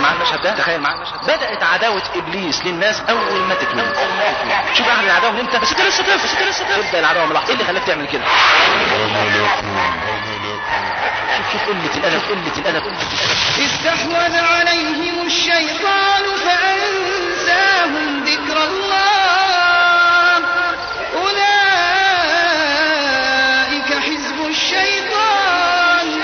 معايا المشهد ده تخيل معايا المشهد بدات عداوه ابليس للناس اول ما تتولد شوف اعمل العداوه من امتى بس انت لسه طفل بس انت لسه طفل تبدا العداوه من لحظه ايه اللي خلاك تعمل كده شوف شوف قله الادب قله الادب استحوذ عليهم الشيطان فأنساهم ذكر الله أولئك حزب الشيطان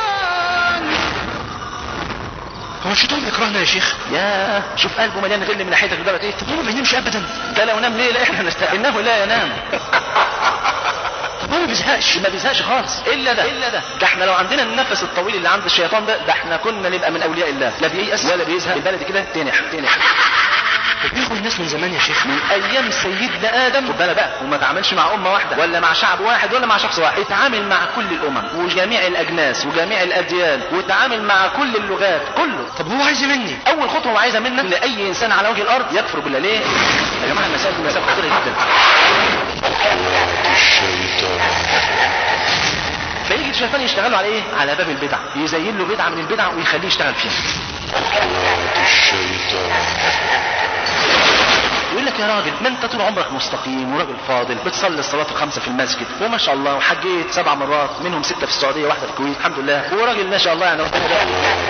هو الشيطان بيكرهنا يا شيخ يا شوف قلبه مليان غل من ناحيتك لدرجه ايه طب هو ما بينامش ابدا ده لو نام ليه لا احنا نست... انه لا ينام طب هو ما بيزهقش ما بيزهقش خالص الا ده الا ده ده احنا لو عندنا النفس الطويل اللي عند الشيطان ده ده احنا كنا نبقى من اولياء الله لا بييأس ولا بيزهق البلد كده تنح تنح بياخد الناس من زمان يا شيخ من ايام سيدنا ادم خد بالك بقى وما تعاملش مع امه واحده ولا مع شعب واحد ولا مع شخص واحد اتعامل مع كل الامم وجميع الاجناس وجميع الاديان وتعامل مع كل اللغات كله طب هو عايز مني اول خطوه هو عايزها منك ان اي انسان على وجه الارض يكفر بالله ليه يا جماعه المسائل دي مسائل خطيره جدا فيجي الشيطان يشتغلوا على ايه على باب البدع يزين له بدعه من البدع ويخليه يشتغل فيها يقول لك يا راجل ما انت طول عمرك مستقيم وراجل فاضل بتصلي الصلاه الخمسه في المسجد وما شاء الله وحجيت سبع مرات منهم سته في السعوديه واحده في الكويت الحمد لله وراجل ما شاء الله يعني ربنا يبارك.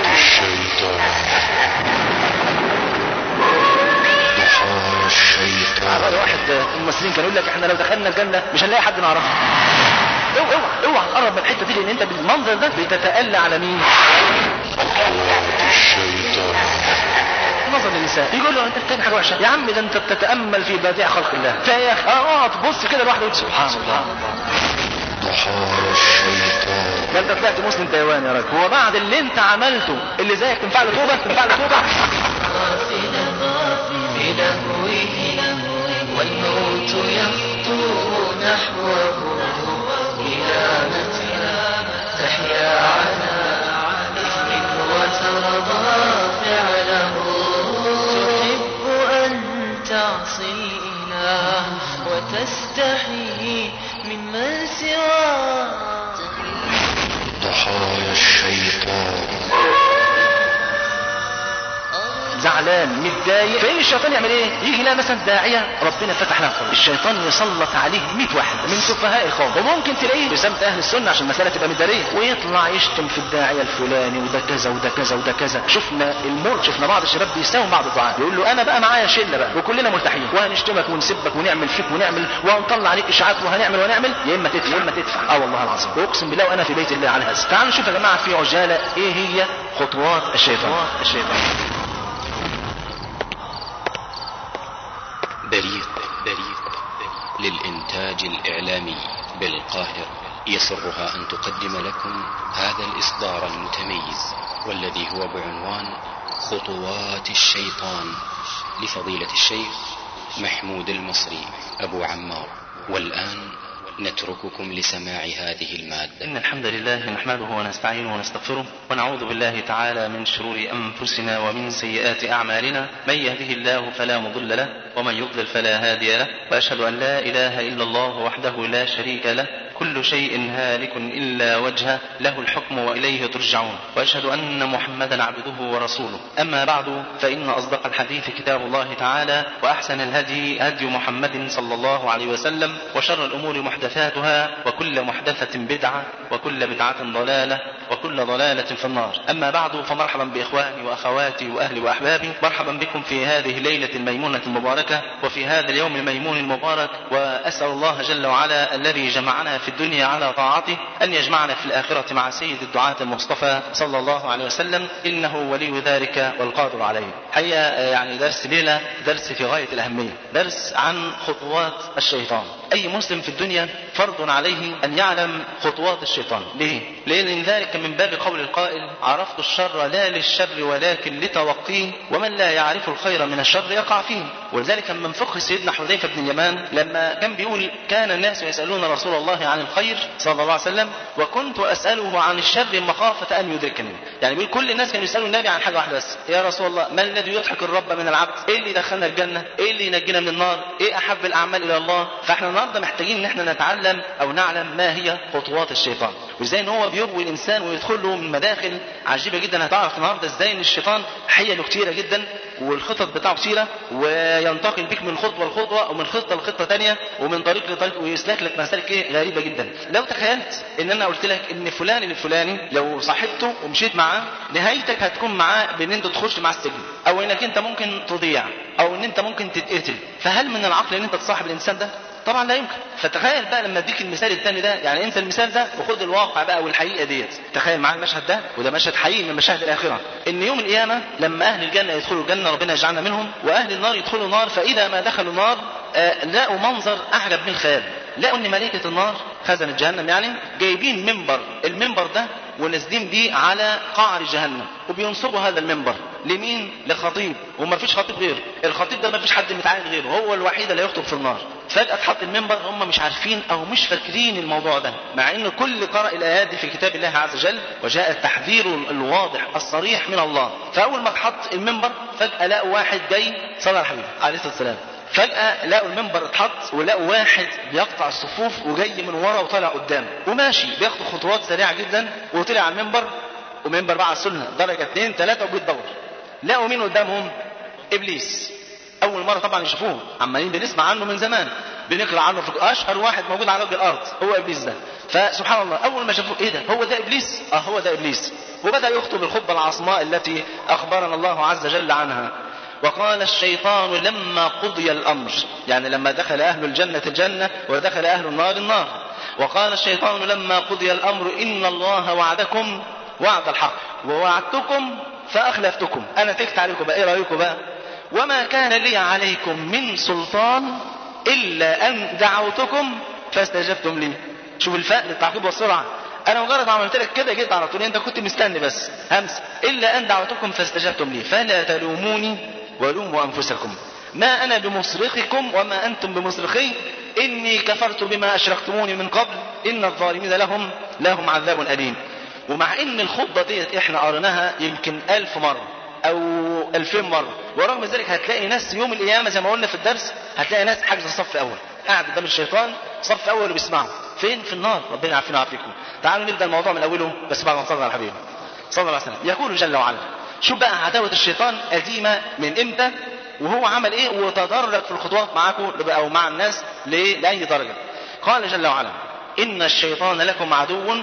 على رأي واحد من الممثلين كان يقول لك احنا لو دخلنا الجنه مش هنلاقي حد نعرفه اوعى اوعى اوعى تقرب من الحته دي لان انت بالمنظر ده بتتألى على مين؟ نظر للنساء يقول له انت بتعمل حاجه وحشه يا عم ده انت بتتامل في بديع خلق الله فيا اخي اه اقعد بص كده لوحده وتقول سبحان الله ده انت طلعت مسلم تايوان يا راجل هو بعد اللي انت عملته اللي زيك تنفع له توبه تنفع له توبه والموت يخطو نحوه إلى متى تحيا على إثم وترضى فعله تحب أن تعصي الإله وتستحي ممن سواه زعلان متضايق فين الشيطان يعمل ايه يجي يلاقي مثلا داعيه ربنا فتح له قلبه الشيطان يسلط عليه 100 واحد من سفهاء القوم وممكن تلاقيه بسمة اهل السنه عشان المساله تبقى مداريه ويطلع يشتم في الداعيه الفلاني وده كذا وده كذا وده كذا شفنا المر شفنا بعض الشباب بيساوم بعض الدعاء يقول له انا بقى معايا شله بقى وكلنا مرتاحين وهنشتمك ونسبك ونعمل فيك ونعمل وهنطلع عليك اشاعات وهنعمل ونعمل يا اما تدفع يا اما تدفع اه والله العظيم واقسم بالله وانا في بيت الله على هذا تعالوا نشوف يا جماعه في عجاله ايه هي خطوات الشيطان الشيطان بريق بريق للإنتاج الإعلامي بالقاهرة يسرها أن تقدم لكم هذا الإصدار المتميز والذي هو بعنوان خطوات الشيطان لفضيلة الشيخ محمود المصري أبو عمار والآن نترككم لسماع هذه المادة إن الحمد لله نحمده ونستعينه ونستغفره ونعوذ بالله تعالى من شرور أنفسنا ومن سيئات أعمالنا من يهده الله فلا مضل له ومن يضلل فلا هادي له وأشهد أن لا إله إلا الله وحده لا شريك له كل شيء هالك إلا وجهه له الحكم وإليه ترجعون وأشهد أن محمدا عبده ورسوله أما بعد فإن أصدق الحديث كتاب الله تعالى وأحسن الهدي هدي محمد صلى الله عليه وسلم وشر الأمور محدثاتها وكل محدثة بدعة وكل بدعة ضلالة وكل ضلالة في النار أما بعد فمرحبا بإخواني وأخواتي وأهلي وأحبابي مرحبا بكم في هذه الليلة الميمونة المباركة وفي هذا اليوم الميمون المبارك وأسأل الله جل وعلا الذي جمعنا في الدنيا على طاعته أن يجمعنا في الآخرة مع سيد الدعاة المصطفى صلى الله عليه وسلم إنه ولي ذلك والقادر عليه حقيقة يعني درس ليلة درس في غاية الأهمية درس عن خطوات الشيطان أي مسلم في الدنيا فرض عليه أن يعلم خطوات الشيطان ليه؟ لأن ذلك من باب قول القائل عرفت الشر لا للشر ولكن لتوقيه ومن لا يعرف الخير من الشر يقع فيه ولذلك من فقه سيدنا حذيفة بن اليمان لما كان بيقول كان الناس يسألون رسول الله عن الخير صلى الله عليه وسلم وكنت أسأله عن الشر مخافة أن يدركني يعني بيقول كل الناس كانوا يسألوا النبي عن حاجة واحدة بس يا رسول الله ما الذي يضحك الرب من العبد ايه اللي يدخلنا الجنة ايه اللي ينجينا من النار ايه أحب الأعمال إلى الله فاحنا النهارده محتاجين ان احنا نتعلم او نعلم ما هي خطوات الشيطان وازاي ان هو بيغوي الانسان ويدخل له من مداخل عجيبه جدا هتعرف النهارده ازاي ان الشيطان حيله كتيره جدا والخطط بتاعه كتيره وينتقل بك من خطوه لخطوه ومن خطه لخطه ثانيه ومن طريق لطريق ويسلك لك مسالك ايه غريبه جدا لو تخيلت ان انا قلت لك ان فلان الفلاني لو صاحبته ومشيت معاه نهايتك هتكون معاه بان انت تخش مع السجن او انك انت ممكن تضيع او ان انت ممكن تتقتل فهل من العقل ان انت تصاحب الانسان ده طبعا لا يمكن فتخيل بقى لما اديك المثال الثاني ده يعني انت المثال ده وخد الواقع بقى والحقيقه ديت تخيل معايا المشهد ده وده مشهد حقيقي من مشاهد الاخره ان يوم القيامه لما اهل الجنه يدخلوا الجنه ربنا يجعلنا منهم واهل النار يدخلوا النار فاذا ما دخلوا النار آه لقوا منظر اعجب من الخيال لقوا ان ملائكه النار خزنة جهنم يعني جايبين منبر المنبر ده ونازلين بيه على قعر جهنم وبينصبوا هذا المنبر لمين لخطيب وما فيش خطيب غيره الخطيب ده ما فيش حد متعين غيره هو الوحيد اللي يخطب في النار فجأة اتحط المنبر هم مش عارفين او مش فاكرين الموضوع ده مع ان كل قرأ الايات دي في كتاب الله عز وجل وجاء التحذير الواضح الصريح من الله فاول ما اتحط المنبر فجأة لقوا واحد جاي صلى على الحبيب عليه الصلاة والسلام فجأة لقوا المنبر اتحط ولقوا واحد بيقطع الصفوف وجاي من ورا وطالع قدام وماشي بياخد خطوات سريعة جدا وطلع على المنبر ومنبر بقى على السنة درجة اثنين ثلاثة وبيتدور لقوا مين قدامهم؟ إبليس أول مرة طبعا يشوفوه عمالين بنسمع عنه من زمان بنقرأ عنه في أشهر واحد موجود على وجه الأرض هو إبليس ده فسبحان الله أول ما شافوه إيه ده هو ده إبليس؟ أه هو ده إبليس وبدأ يخطب الخطبة العصماء التي أخبرنا الله عز وجل عنها وقال الشيطان لما قضي الأمر يعني لما دخل أهل الجنة الجنة ودخل أهل النار النار وقال الشيطان لما قضي الأمر إن الله وعدكم وعد الحق ووعدتكم فأخلفتكم أنا تكت عليكم بقى إيه رأيكم بقى وما كان لي عليكم من سلطان إلا أن دعوتكم فاستجبتم لي شوف الفاء للتعقيب والسرعة انا مجرد ما عملت لك كده جيت على طول انت كنت مستني بس همس الا ان دعوتكم فاستجبتم لي فلا تلوموني ولوموا انفسكم ما انا بمصرخكم وما انتم بمصرخي اني كفرت بما اشركتموني من قبل ان الظالمين لهم لهم عذاب اليم ومع ان الخطبه ديت احنا قريناها يمكن ألف مره او ألفين مرة ورغم ذلك هتلاقي ناس يوم القيامة زي ما قلنا في الدرس هتلاقي ناس حاجز صف أول قاعد قدام الشيطان صف أول وبيسمعوا فين في النار ربنا يعافينا ويعافيكم تعالوا نبدأ الموضوع من أوله بس بعد ما نصلي على الحبيب صلى الله عليه وسلم يقول جل وعلا شوف بقى عداوة الشيطان قديمة من امتى وهو عمل ايه وتدرج في الخطوات معاكم او مع الناس لأي درجة قال جل وعلا إن الشيطان لكم عدو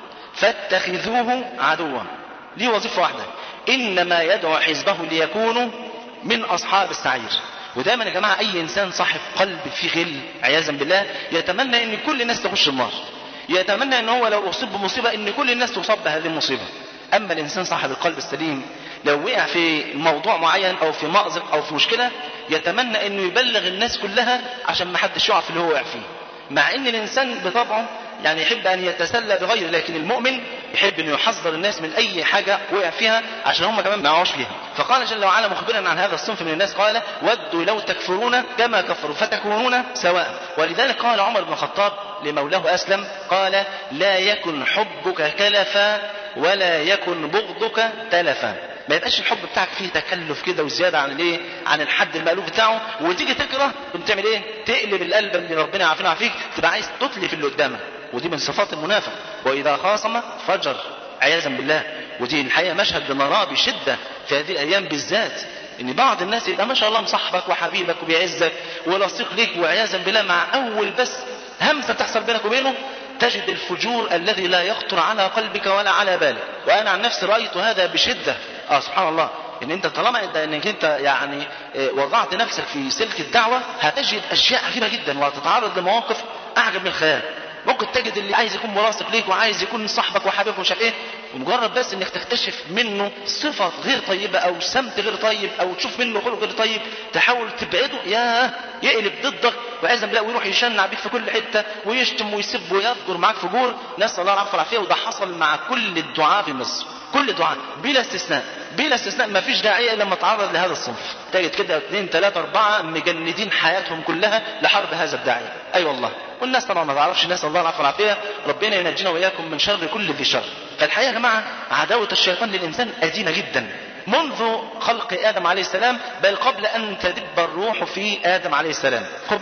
فاتخذوه عدوا ليه وظيفة واحدة إنما يدعو حزبه ليكونوا من أصحاب السعير ودايما يا جماعة أي إنسان صاحب قلب فيه غل عياذا بالله يتمنى إن كل الناس تخش النار يتمنى إن هو لو أصيب بمصيبة إن كل الناس تصاب بهذه المصيبة أما الإنسان صاحب القلب السليم لو وقع في موضوع معين أو في مأزق أو في مشكلة يتمنى إنه يبلغ الناس كلها عشان ما حدش يقع في اللي هو وقع فيه مع ان الانسان بطبعه يعني يحب ان يتسلى بغيره لكن المؤمن يحب انه يحذر الناس من اي حاجه وقع فيها عشان هم كمان ما يقعوش فيها فقال جل وعلا مخبرا عن هذا الصنف من الناس قال ودوا لو تكفرون كما كفروا فتكونون سواء ولذلك قال عمر بن الخطاب لمولاه اسلم قال لا يكن حبك كلفا ولا يكن بغضك تلفا ما يبقاش الحب بتاعك فيه تكلف كده وزياده عن الايه عن الحد المألوف بتاعه وتيجي تكره تقوم تعمل ايه تقلب القلب اللي ربنا يعافينا ويعافيك تبقى عايز تتلف اللي قدامك ودي من صفات المنافق واذا خاصم فجر عياذا بالله ودي الحقيقه مشهد بنراه بشده في هذه الايام بالذات ان بعض الناس يبقى ما شاء الله مصاحبك وحبيبك وبيعزك ولصيق ليك وعياذا بالله مع اول بس همسه تحصل بينك وبينه تجد الفجور الذي لا يخطر على قلبك ولا على بالك وانا عن نفسي رايت هذا بشده اه سبحان الله ان انت طالما انت انك انت يعني وضعت نفسك في سلك الدعوه هتجد اشياء عجيبه جدا وهتتعرض لمواقف اعجب من الخيال ممكن تجد اللي عايز يكون ملاصق ليك وعايز يكون صاحبك وحبيبك ومش عارف ايه ومجرد بس انك تكتشف منه صفه غير طيبه او سمت غير طيب او تشوف منه خلق غير طيب تحاول تبعده يا يقلب ضدك وعايز بالله ويروح يشنع بيك في كل حته ويشتم ويسب ويفجر معاك فجور نسال الله العفو والعافيه وده حصل مع كل الدعاء في مصر كل دعاء بلا استثناء بلا استثناء ما فيش داعية إلا لما تعرض لهذا الصنف تجد كده اثنين ثلاثة أربعة مجندين حياتهم كلها لحرب هذا الداعية أي أيوة والله والناس طبعا ما تعرفش الناس الله العفو والعافية ربنا ينجينا وإياكم من شر كل ذي شر فالحقيقة يا جماعة عداوة الشيطان للإنسان قديمة جدا منذ خلق آدم عليه السلام بل قبل أن تدب الروح في آدم عليه السلام خد بالك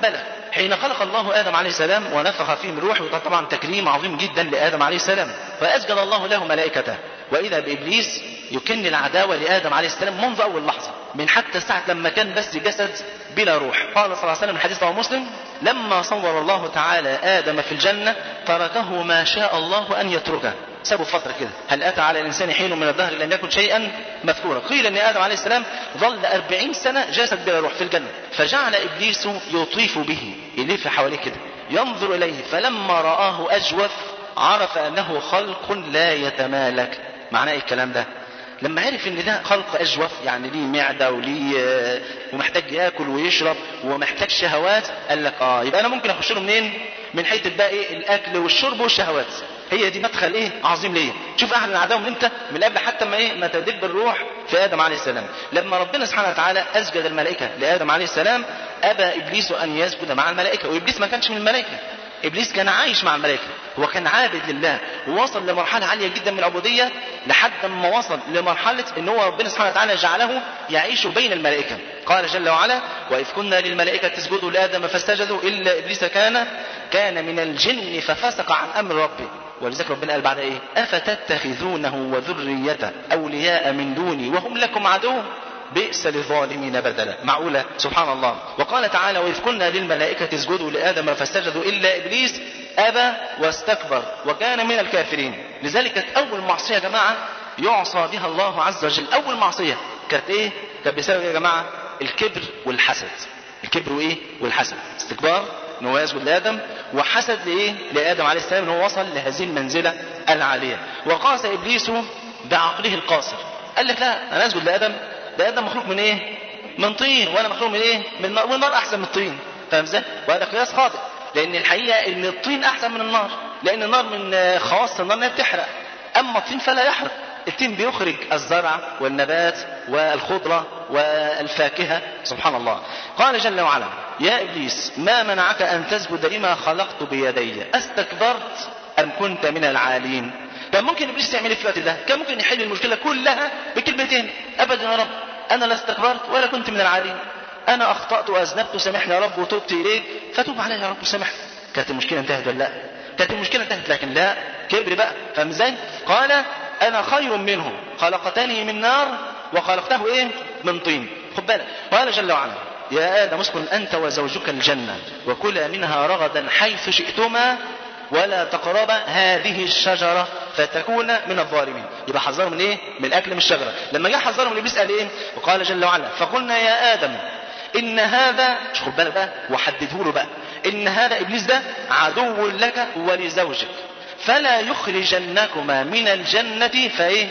حين خلق الله ادم عليه السلام ونفخ فيه من روحه وده طبعا تكريم عظيم جدا لادم عليه السلام فاسجد الله له ملائكته واذا بابليس يكن العداوه لادم عليه السلام منذ اول لحظه من حتى ساعه لما كان بس جسد بلا روح قال صلى الله عليه وسلم الحديث رواه مسلم لما صور الله تعالى ادم في الجنه تركه ما شاء الله ان يتركه سابوا فترة كده هل أتى على الإنسان حين من الدهر لم يكن شيئا مذكورا قيل أن آدم عليه السلام ظل أربعين سنة جسد بلا روح في الجنة فجعل إبليس يطيف به يلف حواليه كده ينظر إليه فلما رآه أجوف عرف أنه خلق لا يتمالك معناه إيه الكلام ده لما عرف ان ده خلق اجوف يعني ليه معده وليه آه، ومحتاج ياكل ويشرب ومحتاج شهوات قال لك اه يبقى انا ممكن اخش له منين؟ من حته بقى ايه الاكل والشرب والشهوات هي دي مدخل ايه عظيم ليا شوف اهل العداوه من امتى من قبل حتى ما ايه ما تدب الروح في ادم عليه السلام لما ربنا سبحانه وتعالى اسجد الملائكه لادم عليه السلام ابى ابليس ان يسجد مع الملائكه وابليس ما كانش من الملائكه ابليس كان عايش مع الملائكه هو كان عابد لله ووصل لمرحله عاليه جدا من العبوديه لحد ما وصل لمرحله ان هو ربنا سبحانه وتعالى جعله يعيش بين الملائكه قال جل وعلا واذ كنا للملائكه اسجدوا لادم فسجدوا الا ابليس كان كان من الجن ففسق عن امر ربه ولذلك ربنا قال بعد ايه افتتخذونه وذريته اولياء من دوني وهم لكم عدو بئس للظالمين بدلا معقولة سبحان الله وقال تعالى وإذ قلنا للملائكة اسجدوا لآدم فسجدوا إلا إبليس أبى واستكبر وكان من الكافرين لذلك كانت أول معصية يا جماعة يعصى بها الله عز وجل أول معصية كانت إيه؟ كانت بسبب إيه يا جماعة الكبر والحسد الكبر وإيه؟ والحسد استكبار ان هو يسجد لادم وحسد لايه؟ لادم عليه السلام ان هو وصل لهذه المنزله العاليه وقاس ابليس بعقله القاصر قال لك لا انا اسجد لادم ده ادم مخلوق من ايه؟ من طين وانا مخلوق من ايه؟ من نار والنار احسن من الطين فاهم ازاي؟ وهذا قياس خاطئ لان الحقيقه ان الطين احسن من النار لان النار من خواص النار انها بتحرق اما الطين فلا يحرق التين بيخرج الزرع والنبات والخضرة والفاكهة سبحان الله قال جل وعلا يا إبليس ما منعك أن تسجد لما خلقت بيدي أستكبرت أم كنت من العالين كان ممكن إبليس يعمل إيه في الوقت ده كان ممكن يحل المشكلة كلها بكلمتين أبدا يا رب أنا لا استكبرت ولا كنت من العالين أنا أخطأت وأذنبت سامحني يا رب وتوبت إليك فتوب علي يا رب وسامحني كانت المشكلة انتهت ولا لا كانت المشكلة انتهت لكن لا كبر بقى فاهم ازاي قال انا خير منه خلقتني من نار وخلقته ايه من طين خد بالك قال جل وعلا يا ادم اسكن انت وزوجك الجنه وكلا منها رغدا حيث شئتما ولا تقربا هذه الشجرة فتكون من الظالمين يبقى حذرهم من ايه من الاكل من الشجرة لما جه حذرهم ابليس قال ايه وقال جل وعلا فقلنا يا ادم ان هذا مش خد بالك بقى وحدده له بقى ان هذا ابليس ده عدو لك ولزوجك فلا يخرجنكما من الجنة فايه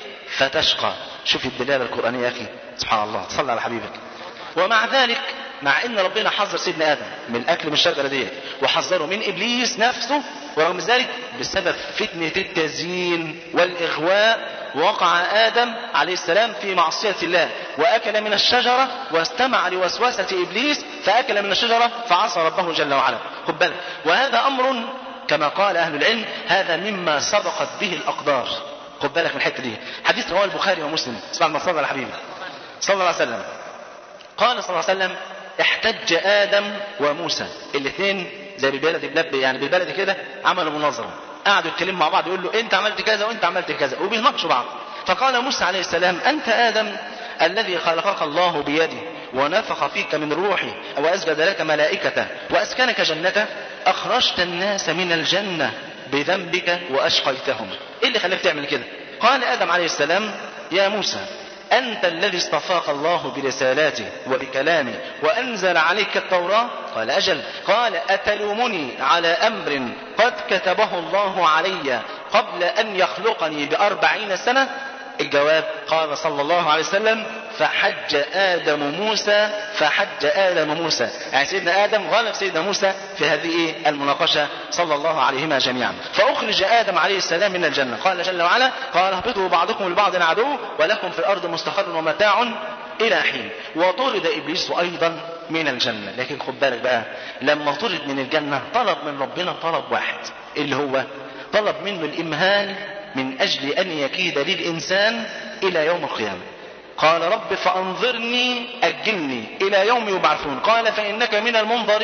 فتشقى شوف الدلالة القرآنية يا أخي سبحان الله صلى على حبيبك ومع ذلك مع ان ربنا حذر سيدنا ادم من الاكل من الشجره ديت وحذره من ابليس نفسه ورغم ذلك بسبب فتنه التزيين والاغواء وقع ادم عليه السلام في معصيه الله واكل من الشجره واستمع لوسوسه ابليس فاكل من الشجره فعصى ربه جل وعلا خد بالك وهذا امر كما قال اهل العلم هذا مما سبقت به الاقدار خد بالك من الحته دي حديث رواه البخاري ومسلم اسمع ما صلى على حبيبي صلى الله عليه وسلم قال صلى الله عليه وسلم احتج ادم وموسى الاثنين زي بالبلد بلب يعني بالبلد كده عملوا مناظره قعدوا يتكلموا مع بعض يقول له انت عملت كذا وانت عملت كذا وبيناقشوا بعض فقال موسى عليه السلام انت ادم الذي خلقك الله بيده ونفخ فيك من روحي واسجد لك ملائكته واسكنك جنته اخرجت الناس من الجنه بذنبك واشقيتهم ايه اللي خلاك تعمل كده قال ادم عليه السلام يا موسى أنت الذي اصطفاك الله برسالاته وبكلامه وأنزل عليك التوراة قال أجل قال أتلومني على أمر قد كتبه الله علي قبل أن يخلقني بأربعين سنة الجواب قال صلى الله عليه وسلم فحج آدم موسى فحج آدم موسى يعني سيدنا آدم غلب سيدنا موسى في هذه المناقشة صلى الله عليهما جميعا فأخرج آدم عليه السلام من الجنة قال جل وعلا قال اهبطوا بعضكم لبعض عدو ولكم في الأرض مستقر ومتاع إلى حين وطرد إبليس أيضا من الجنة لكن خد بالك بقى لما طرد من الجنة طلب من ربنا طلب واحد اللي هو طلب منه الإمهال من أجل أن يكيد للإنسان إلى يوم القيامة قال رب فأنظرني أجلني إلى يوم يبعثون قال فإنك من المنظرين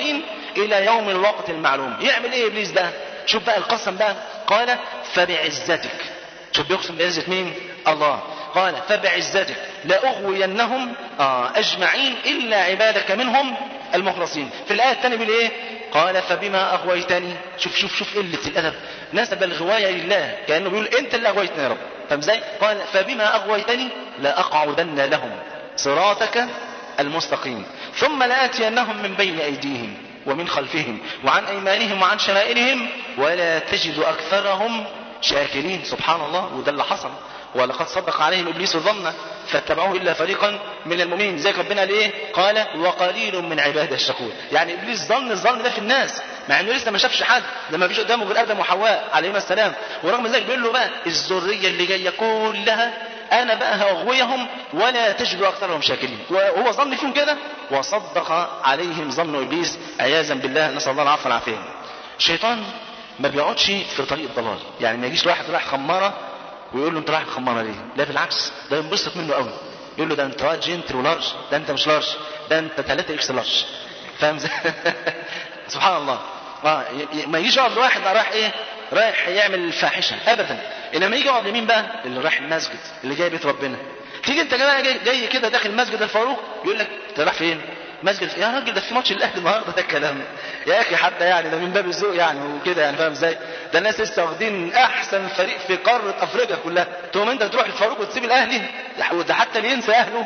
الى يوم الوقت المعلوم يعمل ايه ابليس بقى شوف بقى القسم بقى قال فبعزتك شوف بيقسم بعزة مين الله قال فبعزتك لأغوينهم آه أجمعين إلا عبادك منهم المخلصين في الآية الثانية بيقول إيه قال فبما أغويتني شوف شوف شوف قلة الأدب نسب الغواية لله كأنه بيقول أنت اللي أغويتني يا رب فاهم ازاي؟ قال فبما أغويتني لأقعدن لهم صراطك المستقيم ثم لآتينهم من بين أيديهم ومن خلفهم وعن أيمانهم وعن شمائلهم ولا تجد أكثرهم شاكرين سبحان الله وده اللي حصل ولقد صدق عليهم ابليس ظنه فاتبعوه الا فريقا من المؤمنين زي ربنا قال ايه؟ قال وقليل من عباده الشكور يعني ابليس ظن الظن ده في الناس مع انه لسه ما شافش حد لما فيش قدامه غير ادم وحواء عليهما السلام ورغم ذلك بيقول له بقى الذريه اللي جايه كلها انا بقى هاغويهم ولا تجد اكثرهم شاكرين وهو ظن فيهم كده وصدق عليهم ظن ابليس عياذا بالله نسال الله العفو والعافيه الشيطان ما بيقعدش في طريق الضلال يعني ما يجيش واحد رايح خماره ويقول له انت رايح الخماره ليه لا بالعكس ده ينبسط منه قوي يقول له ده انت واد جنتل ولارج ده انت مش لارج ده انت 3 اكس لارج فاهم ازاي سبحان الله اه ي- ي- ما يجيش يقعد لواحد رايح ايه رايح يعمل الفاحشه ابدا انما يجي يقعد لمين بقى اللي رايح المسجد اللي جاي بيت ربنا تيجي انت جاي, جاي, جاي كده داخل مسجد الفاروق يقول لك انت رايح فين مسجد يا راجل ده في ماتش الاهلي النهارده ده الكلام يا اخي حتى يعني ده من باب الذوق يعني وكده يعني فاهم ازاي ده الناس لسه واخدين احسن فريق في قاره افريقيا كلها تقوم انت تروح الفاروق وتسيب الاهلي ده حتى اللي ينسى اهله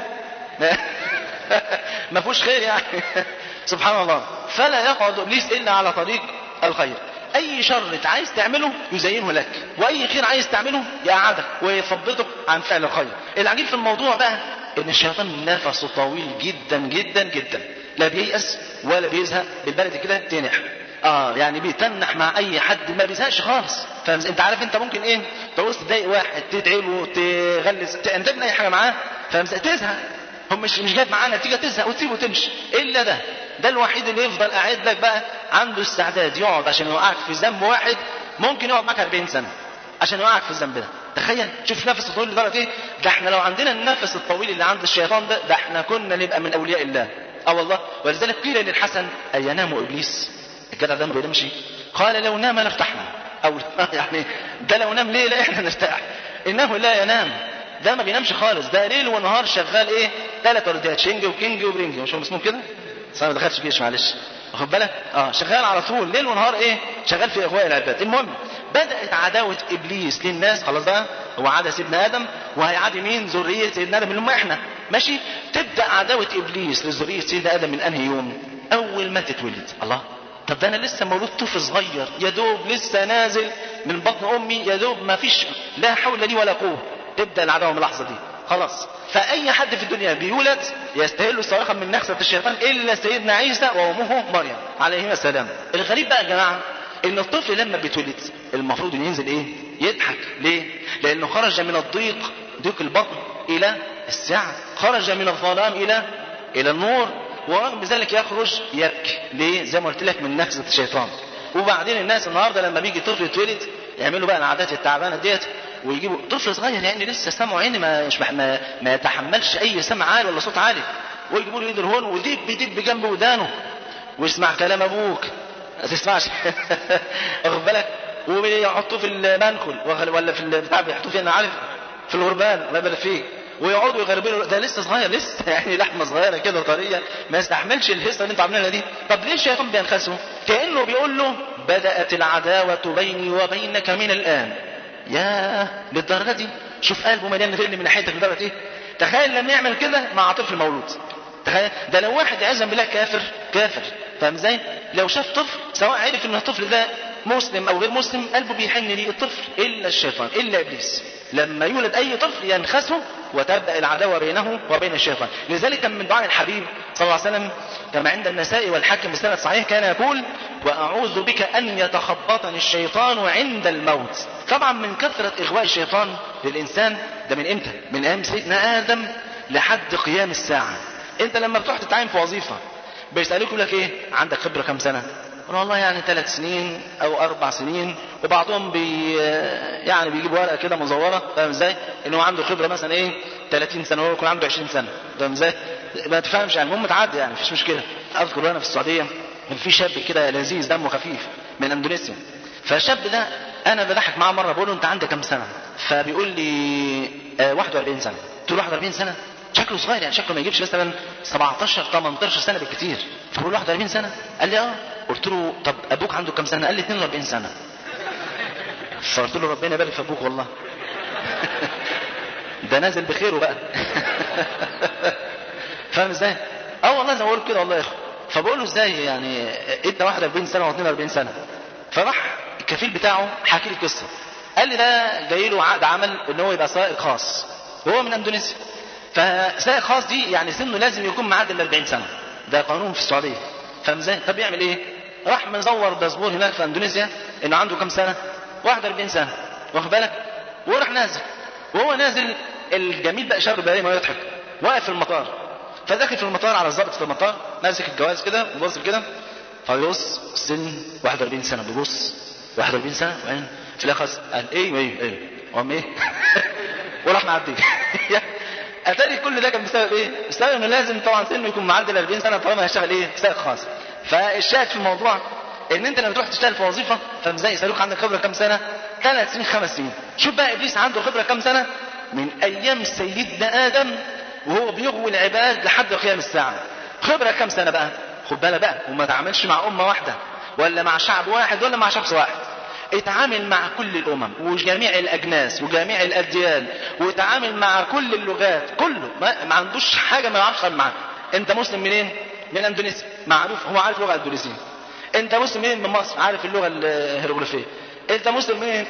ما فيهوش خير يعني سبحان الله فلا يقعد ابليس الا على طريق الخير اي شر انت عايز تعمله يزينه لك واي خير عايز تعمله يقعدك ويثبطك عن فعل الخير العجيب في الموضوع بقى ان الشيطان نفسه طويل جدا جدا جدا لا بييأس ولا بيزهق بالبلد كده تنح اه يعني بيتنح مع اي حد ما بيزهقش خالص فاهم انت عارف انت ممكن ايه تعوز تضايق واحد تدعي له تغلس انت اي حاجه معاه فاهم تزهق هم مش مش جايب معاه نتيجه تزهق وتسيبه وتمشي الا ده ده الوحيد اللي يفضل قاعد لك بقى عنده استعداد يقعد عشان يوقعك في ذنب واحد ممكن يقعد معاك 40 سنه عشان يوقعك في الذنب ده تخيل شوف نفس الطويل لدرجه ايه ده احنا لو عندنا النفس الطويل اللي عند الشيطان ده ده احنا كنا نبقى من اولياء الله اه والله ولذلك قيل للحسن اينام ابليس الجدع ده ما بينامش قال لو نام لارتحنا او يعني ده لو نام ليه لا احنا نرتاح انه لا ينام ده ما بينامش خالص ده ليل ونهار شغال ايه ثلاث ورديات شنج وكينج وبرنج مش هم اسمهم كده بس انا ما دخلتش جيش معلش واخد بالك اه شغال على طول ليل ونهار ايه شغال في اغواء العباد المهم بدات عداوه ابليس للناس خلاص بقى هو عدا سيدنا ادم وهيعادي مين ذريه سيدنا ادم اللي هم احنا ماشي تبدا عداوه ابليس لذريه سيدنا ادم من انهي يوم اول ما تتولد الله طب ده انا لسه مولود طفل صغير يا دوب لسه نازل من بطن امي يا دوب ما فيش لا حول لي ولا قوه تبدا العداوه من اللحظه دي خلاص فاي حد في الدنيا بيولد يستهل صراخا من نخسه الشيطان الا سيدنا عيسى وامه مريم عليهما السلام الغريب بقى يا جماعه ان الطفل لما بيتولد المفروض انه ينزل ايه يضحك ليه لانه خرج من الضيق ضيق البطن الى السعه خرج من الظلام الى الى النور ورغم ذلك يخرج يبكي ليه زي ما قلت لك من نفسه الشيطان وبعدين الناس النهارده لما بيجي طفل يتولد يعملوا بقى العادات التعبانه ديت ويجيبوا طفل صغير يعني لسه سمعه عيني ما مش ما, ما يتحملش اي سمع عالي ولا صوت عالي ويجيبوا له ايد الهون وديب ديب جنب ودانه ويسمع كلام ابوك ما تسمعش واخد بالك ويحطوه في المنخل ولا في البتاع بيحطوه فين انا عارف في الغربان الله يبارك فيك ويقعدوا يغربلوا ده لسه صغير لسه يعني لحمه صغيره كده طريه ما يستحملش الهيصه اللي انتوا عاملينها دي طب ليه الشيطان بينخسه كانه بيقول له بدات العداوه بيني وبينك من الان يا للدرجه دي شوف قلبه مليان غل من ناحيتك لدرجه ايه تخيل لما يعمل كده مع طفل مولود تخيل ده لو واحد عزم بالله كافر كافر فاهم ازاي لو شاف طفل سواء عرف ان الطفل ده مسلم او غير مسلم قلبه بيحن ليه الطفل الا الشيطان الا ابليس لما يولد اي طفل ينخسه وتبدا العداوه بينه وبين الشيطان لذلك كان من دعاء الحبيب صلى الله عليه وسلم كما عند النساء والحاكم بسند صحيح كان يقول واعوذ بك ان يتخبطني الشيطان عند الموت طبعا من كثره اغواء الشيطان للانسان ده من امتى من ايام سيدنا ادم لحد قيام الساعه انت لما بتروح تتعين في وظيفه بيسالوك يقول لك ايه عندك خبره كام سنه والله يعني ثلاث سنين او اربع سنين وبعضهم بي يعني بيجيب ورقه كده مزوره فاهم ازاي؟ ان هو عنده خبره مثلا ايه 30 سنه وهو يكون عنده 20 سنه فاهم ازاي؟ ما تفهمش يعني المهم تعدي يعني مفيش مشكله اذكر انا في السعوديه كان في شاب كده لذيذ دمه خفيف من اندونيسيا فالشاب ده انا بضحك معاه مره بقول له انت عندك كام سنه فبيقول لي آه 41 سنه قلت له 41 سنه شكله صغير يعني شكله ما يجيبش مثلا 17 18 سنه بالكثير فبقول له 41 سنه قال لي اه قلت له طب ابوك عنده كام سنه قال لي 42 سنه فقلت له ربنا يبارك في ابوك والله ده نازل بخيره بقى فاهم ازاي اه والله زي ما بقول كده والله يا اخو فبقول له ازاي يعني ادى 41 سنه و42 سنه فراح الكفيل بتاعه حكي لي قصه قال لي ده جاي له عقد عمل ان هو يبقى سائق خاص وهو من اندونيسيا فسائق خاص دي يعني سنه لازم يكون معدل ال 40 سنه ده قانون في السعوديه فاهم ازاي طب يعمل ايه راح مزور باسبور هناك في اندونيسيا انه عنده كام سنه 41 سنه واخد بالك وراح نازل وهو نازل الجميل بقى شاب بقى ما يضحك واقف في المطار فداخل في المطار على الضابط في المطار ماسك الجواز كده وبص كده فبيبص سن 41 سنه بيبص 41 سنه وبعدين في الاخر قال ايه ايه ايه قام ايه وراح معدي اتاري كل ده كان بسبب ايه؟ بسبب انه لازم طبعا سنه يكون معدل 40 سنه طالما هيشتغل ايه؟ سائق خاص. فالشاهد في الموضوع ان انت لما تروح تشتغل في وظيفه فازاي يسالوك عندك خبره كام سنه؟ ثلاث سنين خمس سنين. شوف بقى ابليس عنده خبره كام سنه؟ من ايام سيدنا ادم وهو بيغوي العباد لحد قيام الساعه. خبره كام سنه بقى؟ خد بالك بقى وما تعاملش مع امه واحده ولا مع شعب واحد ولا مع شخص واحد. اتعامل مع كل الامم وجميع الاجناس وجميع الاديان وتعامل مع كل اللغات كله ما, ما عندوش حاجه ما يعرفش معاك انت مسلم منين من اندونيسيا معروف هو عارف لغه اندونيسيه انت مسلم منين من مصر عارف اللغه الهيروغليفيه انت مسلم منين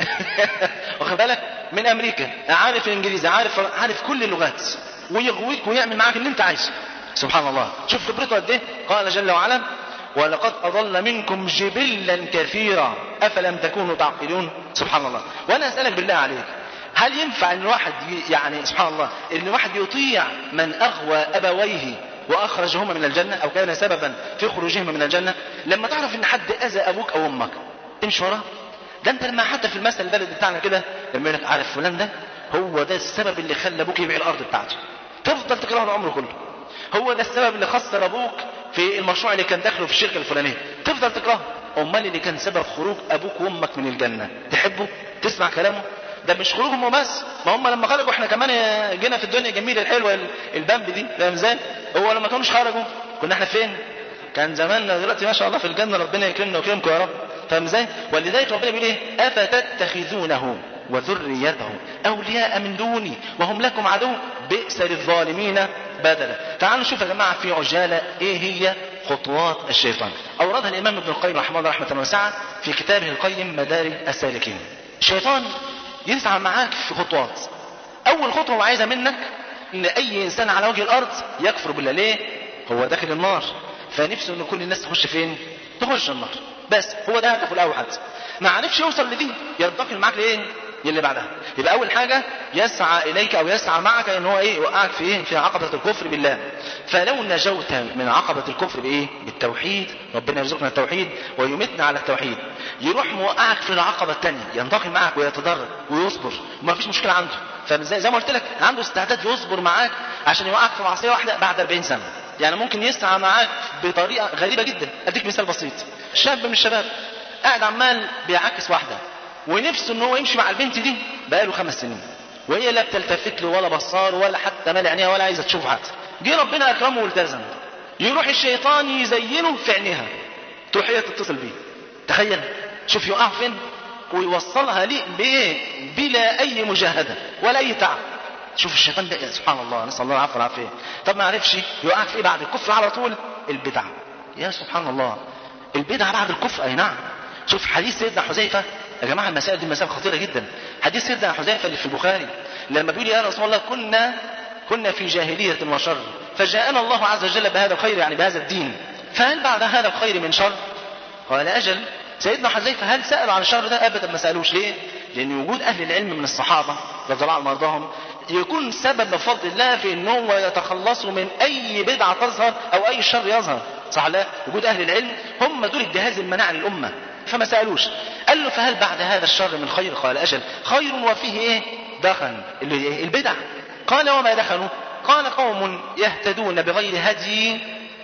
واخد بالك من امريكا عارف الانجليزي عارف عارف كل اللغات ويغويك ويعمل معاك اللي انت عايزه سبحان الله شوف خبرته قد ايه قال جل وعلا ولقد أضل منكم جبلا كثيرا أفلم تكونوا تعقلون سبحان الله وأنا أسألك بالله عليك هل ينفع أن الواحد يعني سبحان الله أن الواحد يطيع من أغوى أبويه وأخرجهما من الجنة أو كان سببا في خروجهما من الجنة لما تعرف أن حد أذى أبوك أو أمك تمشي وراه ده أنت لما حتى في المثل البلد بتاعنا كده لما يقول لك عارف فلان ده هو ده السبب اللي خلى أبوك يبيع الأرض بتاعته تفضل تكرهه العمر كله هو ده السبب اللي خسر أبوك في المشروع اللي كان داخله في الشركه الفلانيه تفضل تكرهه امال اللي كان سبب خروج ابوك وامك من الجنه تحبه تسمع كلامه ده مش خروجهم بس ما هم لما خرجوا احنا كمان جينا في الدنيا الجميله الحلوه البامب دي فاهم ازاي هو لما كانوش خرجوا كنا احنا فين كان زماننا دلوقتي ما شاء الله في الجنه ربنا يكرمنا ويكرمكم يا رب فاهم ازاي ولذلك ربنا بيقول ايه افتتخذونه وذريته اولياء من دوني وهم لكم عدو بئس للظالمين بدلا تعالوا نشوف يا جماعه في عجاله ايه هي خطوات الشيطان اوردها الامام ابن القيم رحمه الله رحمه واسعه في كتابه القيم مدارج السالكين الشيطان يسعى معاك في خطوات اول خطوه هو عايزها منك ان اي انسان على وجه الارض يكفر بالله ليه هو داخل النار فنفسه ان كل الناس تخش فين تخش النار بس هو ده هدفه الاوحد ما عرفش يوصل لدي ينتقل معاك لايه اللي بعدها يبقى اول حاجه يسعى اليك او يسعى معك ان هو ايه يوقعك في ايه في عقبه الكفر بالله فلو نجوت من عقبه الكفر بايه بالتوحيد ربنا يرزقنا التوحيد ويمتنا على التوحيد يروح موقعك في العقبه الثانيه ينتقل معك ويتدرج ويصبر وما فيش مشكله عنده فزي زي ما قلت لك عنده استعداد يصبر معاك عشان يوقعك في معصيه واحده بعد 40 سنه يعني ممكن يسعى معاك بطريقه غريبه جدا اديك مثال بسيط شاب من الشباب قاعد عمال بيعاكس واحده ونفسه ان هو يمشي مع البنت دي بقاله خمس سنين وهي لا بتلتفت له ولا بصار ولا حتى مال عينيها ولا عايزه تشوف حتى جه ربنا اكرمه والتزم يروح الشيطان يزينه في عينيها تروح هي تتصل بيه تخيل شوف يقع فين ويوصلها ليه بايه بلا اي مجاهده ولا اي تعب شوف الشيطان ده سبحان الله نسال الله العفو والعافيه طب ما عرفش يوقعك في ايه بعد الكفر على طول البدع يا سبحان الله البدع بعد الكفر اي نعم شوف حديث سيدنا حذيفه يا جماعه المسائل دي مسائل خطيره جدا حديث سيدنا حذيفه اللي في البخاري لما بيقول يا رسول الله كنا كنا في جاهليه وشر فجاءنا الله عز وجل بهذا الخير يعني بهذا الدين فهل بعد هذا الخير من شر قال اجل سيدنا حذيفه هل سالوا عن الشر ده ابدا ما سالوش ليه لان وجود اهل العلم من الصحابه رضي الله عنهم وارضاهم يكون سبب بفضل الله في ان هو يتخلصوا من اي بدعه تظهر او اي شر يظهر صح لا وجود اهل العلم هم دول الجهاز المناعي للامه فما سالوش قال له فهل بعد هذا الشر من خير قال اجل خير وفيه ايه دخن اللي ايه البدع قال وما دخلوا قال قوم يهتدون بغير هدي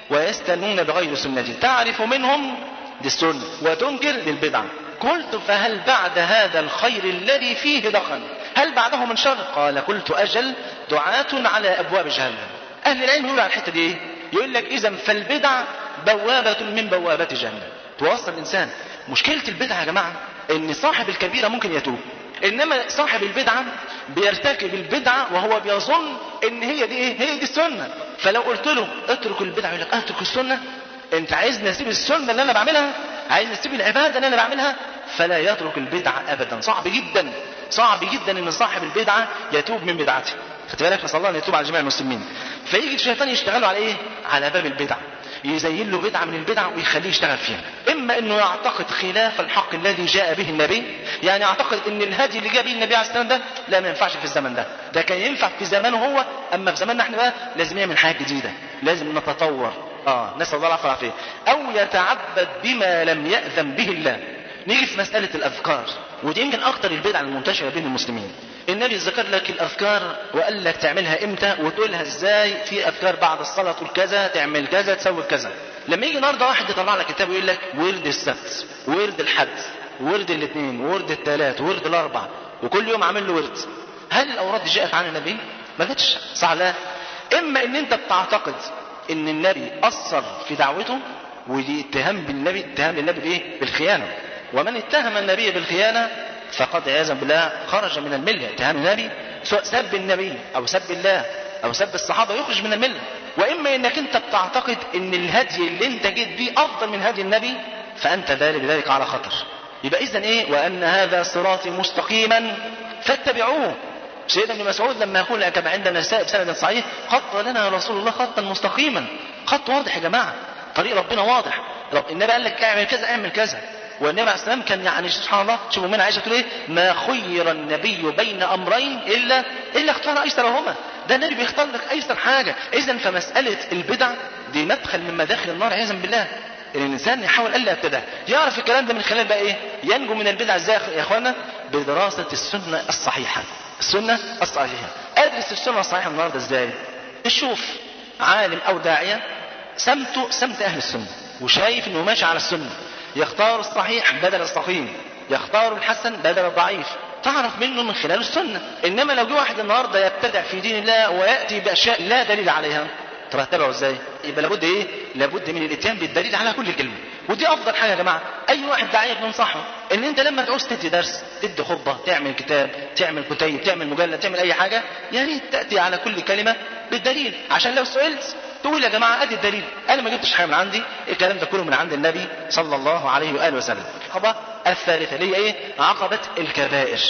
ويستنون بغير سنتي تعرف منهم دي السنة وتنكر للبدعة قلت فهل بعد هذا الخير الذي فيه دخل هل بعده من شر قال قلت أجل دعاة على أبواب جهنم أهل العلم يقولوا على الحتة دي إيه يقول لك إذا فالبدع بوابة من بوابات جهنم توصل الإنسان مشكلة البدعة يا جماعة إن صاحب الكبيرة ممكن يتوب إنما صاحب البدعة بيرتكب البدعة وهو بيظن إن هي دي إيه هي دي السنة فلو قلت له اترك البدعة يقول لك اترك السنة انت عايزني اسيب السنه اللي انا بعملها عايزني اسيب العباده اللي انا بعملها فلا يترك البدعه ابدا صعب جدا صعب جدا ان صاحب البدعه يتوب من بدعته خدت بالك نسال الله ان يتوب على جميع المسلمين فيجي الشيطان يشتغلوا على ايه على باب البدع يزين له بدعه من البدع ويخليه يشتغل فيها اما انه يعتقد خلاف الحق الذي جاء به النبي يعني يعتقد ان الهدي اللي جاء به النبي عليه السلام ده لا ما ينفعش في الزمن ده ده كان ينفع في زمانه هو اما في زماننا احنا بقى لازم يعمل حاجه جديده لازم نتطور اه نسال الله العافيه والعافيه او يتعبد بما لم ياذن به الله نيجي في مساله الاذكار ودي يمكن اكتر البدع المنتشره بين المسلمين النبي ذكر لك الاذكار وقال لك تعملها امتى وتقولها ازاي في اذكار بعد الصلاه تقول كذا تعمل كذا تسوي كذا لما يجي النهارده واحد يطلع لك كتاب ويقول لك ورد السبت ورد الحد ورد الاثنين ورد الثلاث ورد الاربع وكل يوم عامل له ورد هل الاوراد دي جاءت عن النبي ما جاتش صح لا اما ان انت بتعتقد ان النبي اثر في دعوته ودي اتهام بالنبي اتهام للنبي بايه بالخيانه ومن اتهم النبي بالخيانه فقد عياذا بالله خرج من المله اتهام النبي سواء سب النبي او سب الله او سب الصحابه يخرج من المله واما انك انت بتعتقد ان الهدي اللي انت جيت بيه افضل من هدي النبي فانت ذلك بذلك على خطر يبقى اذا ايه وان هذا صراطي مستقيما فاتبعوه سيدنا ابن مسعود لما يقول كما عند النساء بسند صحيح خط لنا رسول الله خطا مستقيما خط واضح يا جماعه طريق ربنا واضح رب النبي قال لك اعمل كذا اعمل كذا والنبي عليه السلام كان يعني سبحان الله شوفوا من عائشه تقول ايه ما خير النبي بين امرين الا الا اختار ايسرهما ده النبي بيختار لك ايسر حاجه اذا فمساله البدع دي مدخل من مداخل النار عياذا بالله ان الانسان يحاول الا يبتدع يعرف الكلام ده من خلال بقى ايه ينجو من البدع ازاي يا اخوانا بدراسه السنه الصحيحه السنه الصحيحه ادرس السنه الصحيحه النهارده ازاي تشوف عالم او داعيه سمته سمت اهل السنه وشايف انه ماشي على السنه يختار الصحيح بدل السقيم يختار الحسن بدل الضعيف تعرف منه من خلال السنة إنما لو جه واحد النهاردة يبتدع في دين الله ويأتي بأشياء لا دليل عليها ترى تتبعه ازاي يبقى لابد ايه لابد من الاتيان بالدليل على كل كلمه ودي افضل حاجه يا جماعه اي واحد داعيه بننصحه ان انت لما تعوز تدي درس تدي خطبه تعمل كتاب تعمل كتيب تعمل مجلد تعمل اي حاجه يا ريت تاتي على كل كلمه بالدليل عشان لو سئلت تقول يا جماعه ادي الدليل انا ما جبتش حاجه من عندي الكلام ده كله من عند النبي صلى الله عليه واله وسلم العقبه الثالثه اللي هي ايه عقبه الكبائر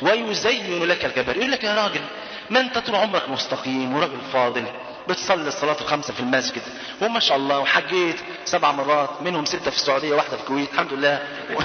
ويزين لك الكبائر يقول لك يا راجل ما انت طول عمرك مستقيم وراجل فاضل بتصلي الصلاة الخمسة في المسجد وما شاء الله وحجيت سبع مرات منهم ستة في السعودية واحدة في الكويت الحمد لله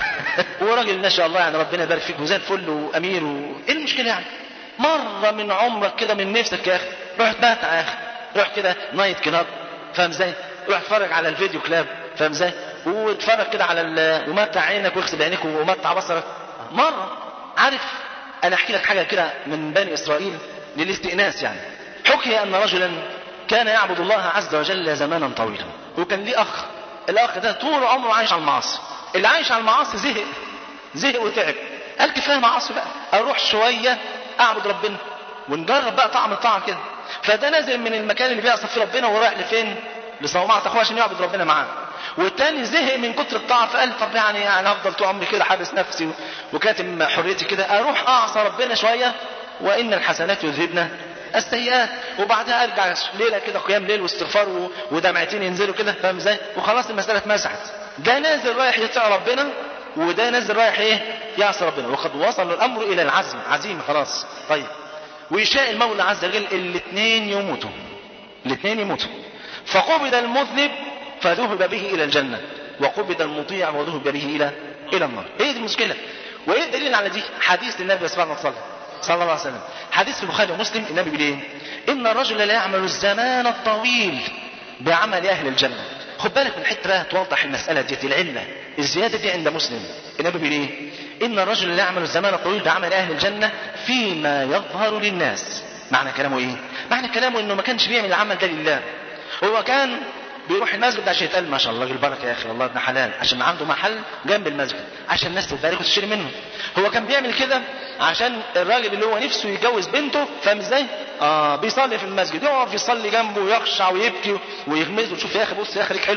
وراجل ما شاء الله يعني ربنا يبارك فيك وزي الفل وأمير و... إيه المشكلة يعني؟ مرة من عمرك كده من نفسك يا أخي رحت بات يا أخي روح كده نايت كلاب فاهم ازاي؟ روح اتفرج على الفيديو كلاب فاهم ازاي؟ واتفرج كده على ال... ومتع عينك واغسل عينيك ومتع بصرك مرة عارف أنا أحكي لك حاجة كده من بني إسرائيل للاستئناس يعني حكي أن رجلا كان يعبد الله عز وجل زمانا طويلا وكان ليه اخ الاخ ده طول عمره عايش على المعاصي اللي عايش على المعاصي زهق زهق وتعب قال كفايه معاصي بقى اروح شويه اعبد ربنا ونجرب بقى طعم الطاعه كده فده نازل من المكان اللي بيعصى فيه ربنا ورايح لفين لصومعة اخوه عشان يعبد ربنا معاه والتاني زهق من كتر الطاعه فقال طب يعني انا هفضل طول عمري كده حابس نفسي وكاتم حريتي كده اروح اعصى ربنا شويه وان الحسنات يذهبن السيئات وبعدها ارجع ليله كده قيام ليل واستغفار و- ودمعتين ينزلوا كده فاهم ازاي وخلاص المساله اتمسحت ده نازل رايح يطيع ربنا وده نازل رايح ايه يعصي ربنا وقد وصل الامر الى العزم عزيمه خلاص طيب ويشاء المولى عز وجل الاثنين يموتوا الاثنين يموتوا فقبض المذنب فذهب به الى الجنه وقبض المطيع وذهب به الى الى النار هي دي المشكله وايه الدليل على دي حديث النبي صلى الله عليه وسلم صلى الله عليه وسلم حديث في البخاري ومسلم النبي بيقول ايه ان الرجل لا يعمل الزمان الطويل بعمل اهل الجنه خد بالك من حته بقى توضح المساله دي العله الزياده دي عند مسلم النبي بيقول ايه ان الرجل لا يعمل الزمان الطويل بعمل اهل الجنه فيما يظهر للناس معنى كلامه ايه معنى كلامه انه ما كانش بيعمل العمل ده لله هو كان بيروح المسجد عشان يتقال ما شاء الله البركه يا اخي والله ابن حلال عشان عنده محل جنب المسجد عشان الناس تبارك وتشتري منه هو كان بيعمل كده عشان الراجل اللي هو نفسه يتجوز بنته فاهم ازاي؟ اه بيصلي في المسجد يقف يصلي جنبه ويخشع ويبكي ويغمز وشوف يا اخي بص يا اخي ليك حلو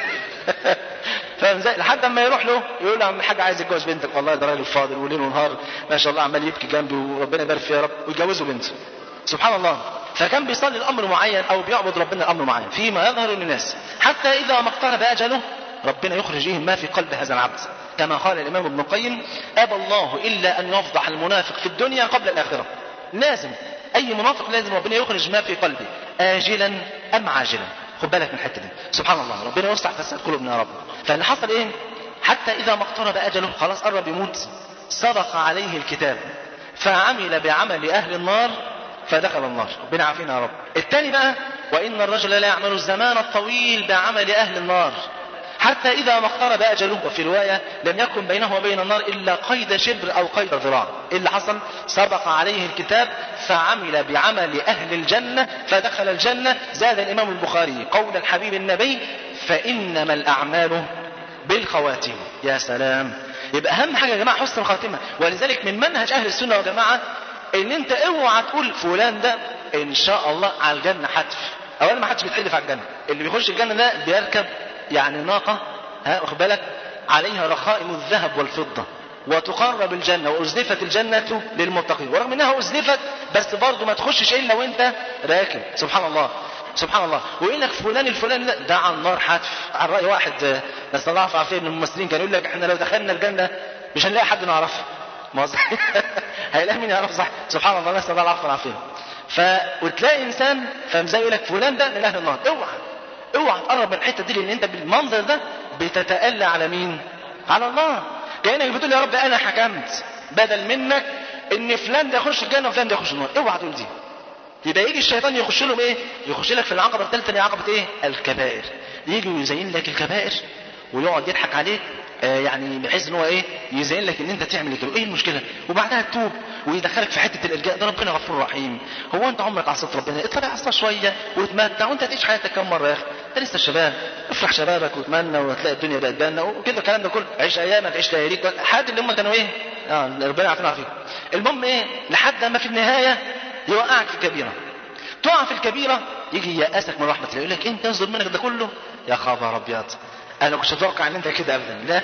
فاهم ازاي؟ لحد اما يروح له يقول له يا عم الحاج عايز يتجوز بنتك والله ده راجل فاضل وليل ونهار ما شاء الله عمال يبكي جنبي وربنا يبارك فيه يا رب ويجوزه بنته سبحان الله فكان بيصلي الامر معين او بيعبد ربنا امر معين فيما يظهر للناس حتى اذا ما اقترب اجله ربنا يخرج إيه ما في قلب هذا العبد كما قال الامام ابن القيم ابى الله الا ان يفضح المنافق في الدنيا قبل الاخره لازم اي منافق لازم ربنا يخرج ما في قلبه اجلا ام عاجلا خد بالك من الحته دي سبحان الله ربنا يصلح فساد قلوبنا يا رب فاللي حصل ايه حتى اذا ما اقترب اجله خلاص قرب يموت سبق عليه الكتاب فعمل بعمل اهل النار فدخل النار ربنا عافينا يا رب الثاني بقى وان الرجل لا يعمل الزمان الطويل بعمل اهل النار حتى إذا ما اقترب أجله وفي رواية لم يكن بينه وبين النار إلا قيد شبر أو قيد ذراع إيه اللي حصل سبق عليه الكتاب فعمل بعمل أهل الجنة فدخل الجنة زاد الإمام البخاري قول الحبيب النبي فإنما الأعمال بالخواتيم يا سلام يبقى أهم حاجة يا جماعة حسن الخاتمة ولذلك من منهج أهل السنة والجماعة إن أنت اوعى تقول فلان ده إن شاء الله على الجنة حتف أولا ما حدش بيتحلف على الجنة اللي بيخش الجنة ده بيركب يعني ناقة ها واخد بالك عليها رخائم الذهب والفضة وتقرب الجنة وأزلفت الجنة للمتقين ورغم أنها أزلفت بس برضه ما تخشش إلا وأنت راكب سبحان الله سبحان الله ويقول لك فلان الفلاني ده ده على النار حتف على رأي واحد نسأل الله العافية عافية من الممثلين كان يقول لك احنا لو دخلنا الجنة مش هنلاقي حد نعرفه ما صح هيلاقي مين يعرف صح سبحان الله نسأل الله العافية والعافية ف وتلاقي انسان فاهم زي يقول لك فلان ده من اهل النار اوعى اوعى تقرب من الحته دي لان انت بالمنظر ده بتتألى على مين؟ على الله كانك بتقول يا رب انا حكمت بدل منك ان فلان ده يخش الجنه وفلان ده يخش النار اوعى تقول دي يبقى يجي الشيطان يخش لهم ايه؟ يخش لك في العقبه الثالثه اللي هي عقبه ايه؟ الكبائر يجي ويزين لك الكبائر ويقعد يضحك عليك آه يعني بحيث ان هو ايه يزين لك ان انت تعمل كده ايه المشكله وبعدها تتوب ويدخلك في حته الالجاء ده ربنا غفور رحيم هو انت عمرك عصيت ربنا اطلع عصا شويه وتمتع وانت هتعيش حياتك كم مره يا اخي انت لسه شباب افرح شبابك وتمنى وتلاقي الدنيا بقت جنه وكده الكلام ده كله عيش ايامك عيش لياليك الحاجات اللي هم كانوا ايه اه ربنا يعافينا فيك المهم ايه لحد ما في النهايه يوقعك في كبيره تقع في الكبيره يجي يأسك من رحمه الله يقول لك انت يصدر منك ده كله يا خبر ابيض انا كنتش اتوقع ان انت كده ابدا لا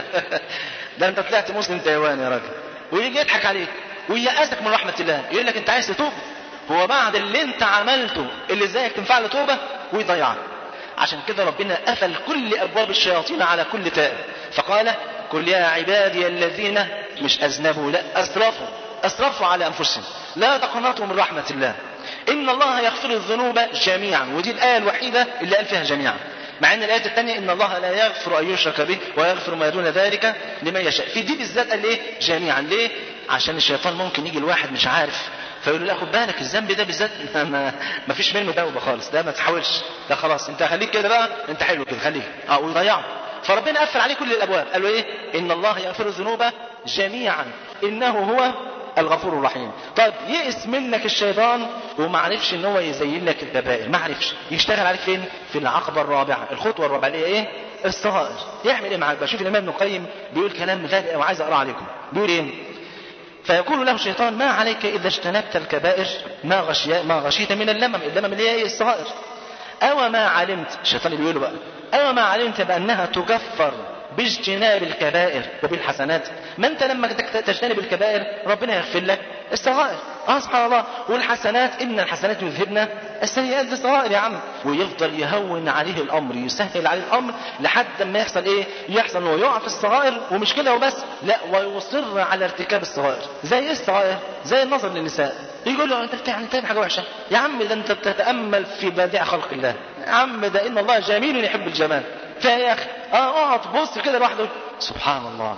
ده انت طلعت مسلم تايوان يا راجل ويجي يضحك عليك ويأسك من رحمه الله يقول لك انت عايز تتوب هو بعد اللي انت عملته اللي ازيك تنفع له توبه ويضيعك عشان كده ربنا قفل كل ابواب الشياطين على كل تائب فقال قل يا عبادي الذين مش اذنبوا لا اسرفوا اسرفوا على انفسهم لا تقنطوا من رحمه الله ان الله يغفر الذنوب جميعا ودي الايه الوحيده اللي قال فيها جميعا مع ان الايه الثانيه ان الله لا يغفر ان يشرك به ويغفر ما دون ذلك لمن يشاء في دي بالذات قال ايه جميعا ليه عشان الشيطان ممكن يجي الواحد مش عارف فيقول له لا خد بالك الذنب ده بالذات ما, ما فيش منه توبه خالص ده ما تحاولش ده خلاص انت خليك كده بقى انت حلو كده خليك اه ويضيعه فربنا قفل عليه كل الابواب قال له ايه ان الله يغفر الذنوب جميعا انه هو الغفور الرحيم طيب يئس منك الشيطان وما عرفش ان هو يزين لك الكبائر ما عرفش يشتغل عليك فين في العقبه الرابعه الخطوه الرابعه اللي هي ايه الصغائر يعمل ايه معاك بقى شوف الامام ابن القيم بيقول كلام غالي وعايز اقرا عليكم بيقول ايه فيقول له الشيطان ما عليك اذا اجتنبت الكبائر ما غشي ما غشيت من اللمم اللمم اللي هي ايه الصغائر او ما علمت الشيطان اللي بيقول له بقى او ما علمت بانها تكفر باجتناب الكبائر وبالحسنات ما انت لما تجتنب الكبائر ربنا يغفر لك الصغائر اه سبحان الله والحسنات ان الحسنات يذهبن السيئات دي صغائر يا عم ويفضل يهون عليه الامر يسهل عليه الامر لحد ما يحصل ايه يحصل انه يقع في الصغائر ومش كده وبس لا ويصر على ارتكاب الصغائر زي ايه الصغائر زي النظر للنساء يقول له انت بتعمل تعمل حاجه وحشه يا عم ده انت بتتامل في بديع خلق الله يا عم ده ان الله جميل يحب الجمال فيا اخي اه اقعد بص كده لوحده سبحان الله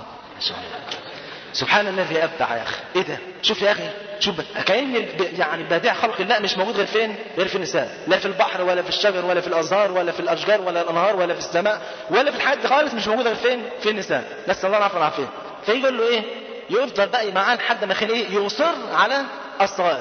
سبحان الذي ابدع يا اخي ايه ده شوف يا اخي شوف كان يعني بديع خلق الله مش موجود غير فين غير في النساء لا في البحر ولا في الشجر ولا في الازهار ولا في الاشجار ولا الانهار ولا في السماء ولا في الحاجات خالص مش موجوده غير فين في النساء نسال الله العافيه والعافيه فيقول له ايه يفضل بقى معاه لحد ما خليه ايه يصر على الصغائر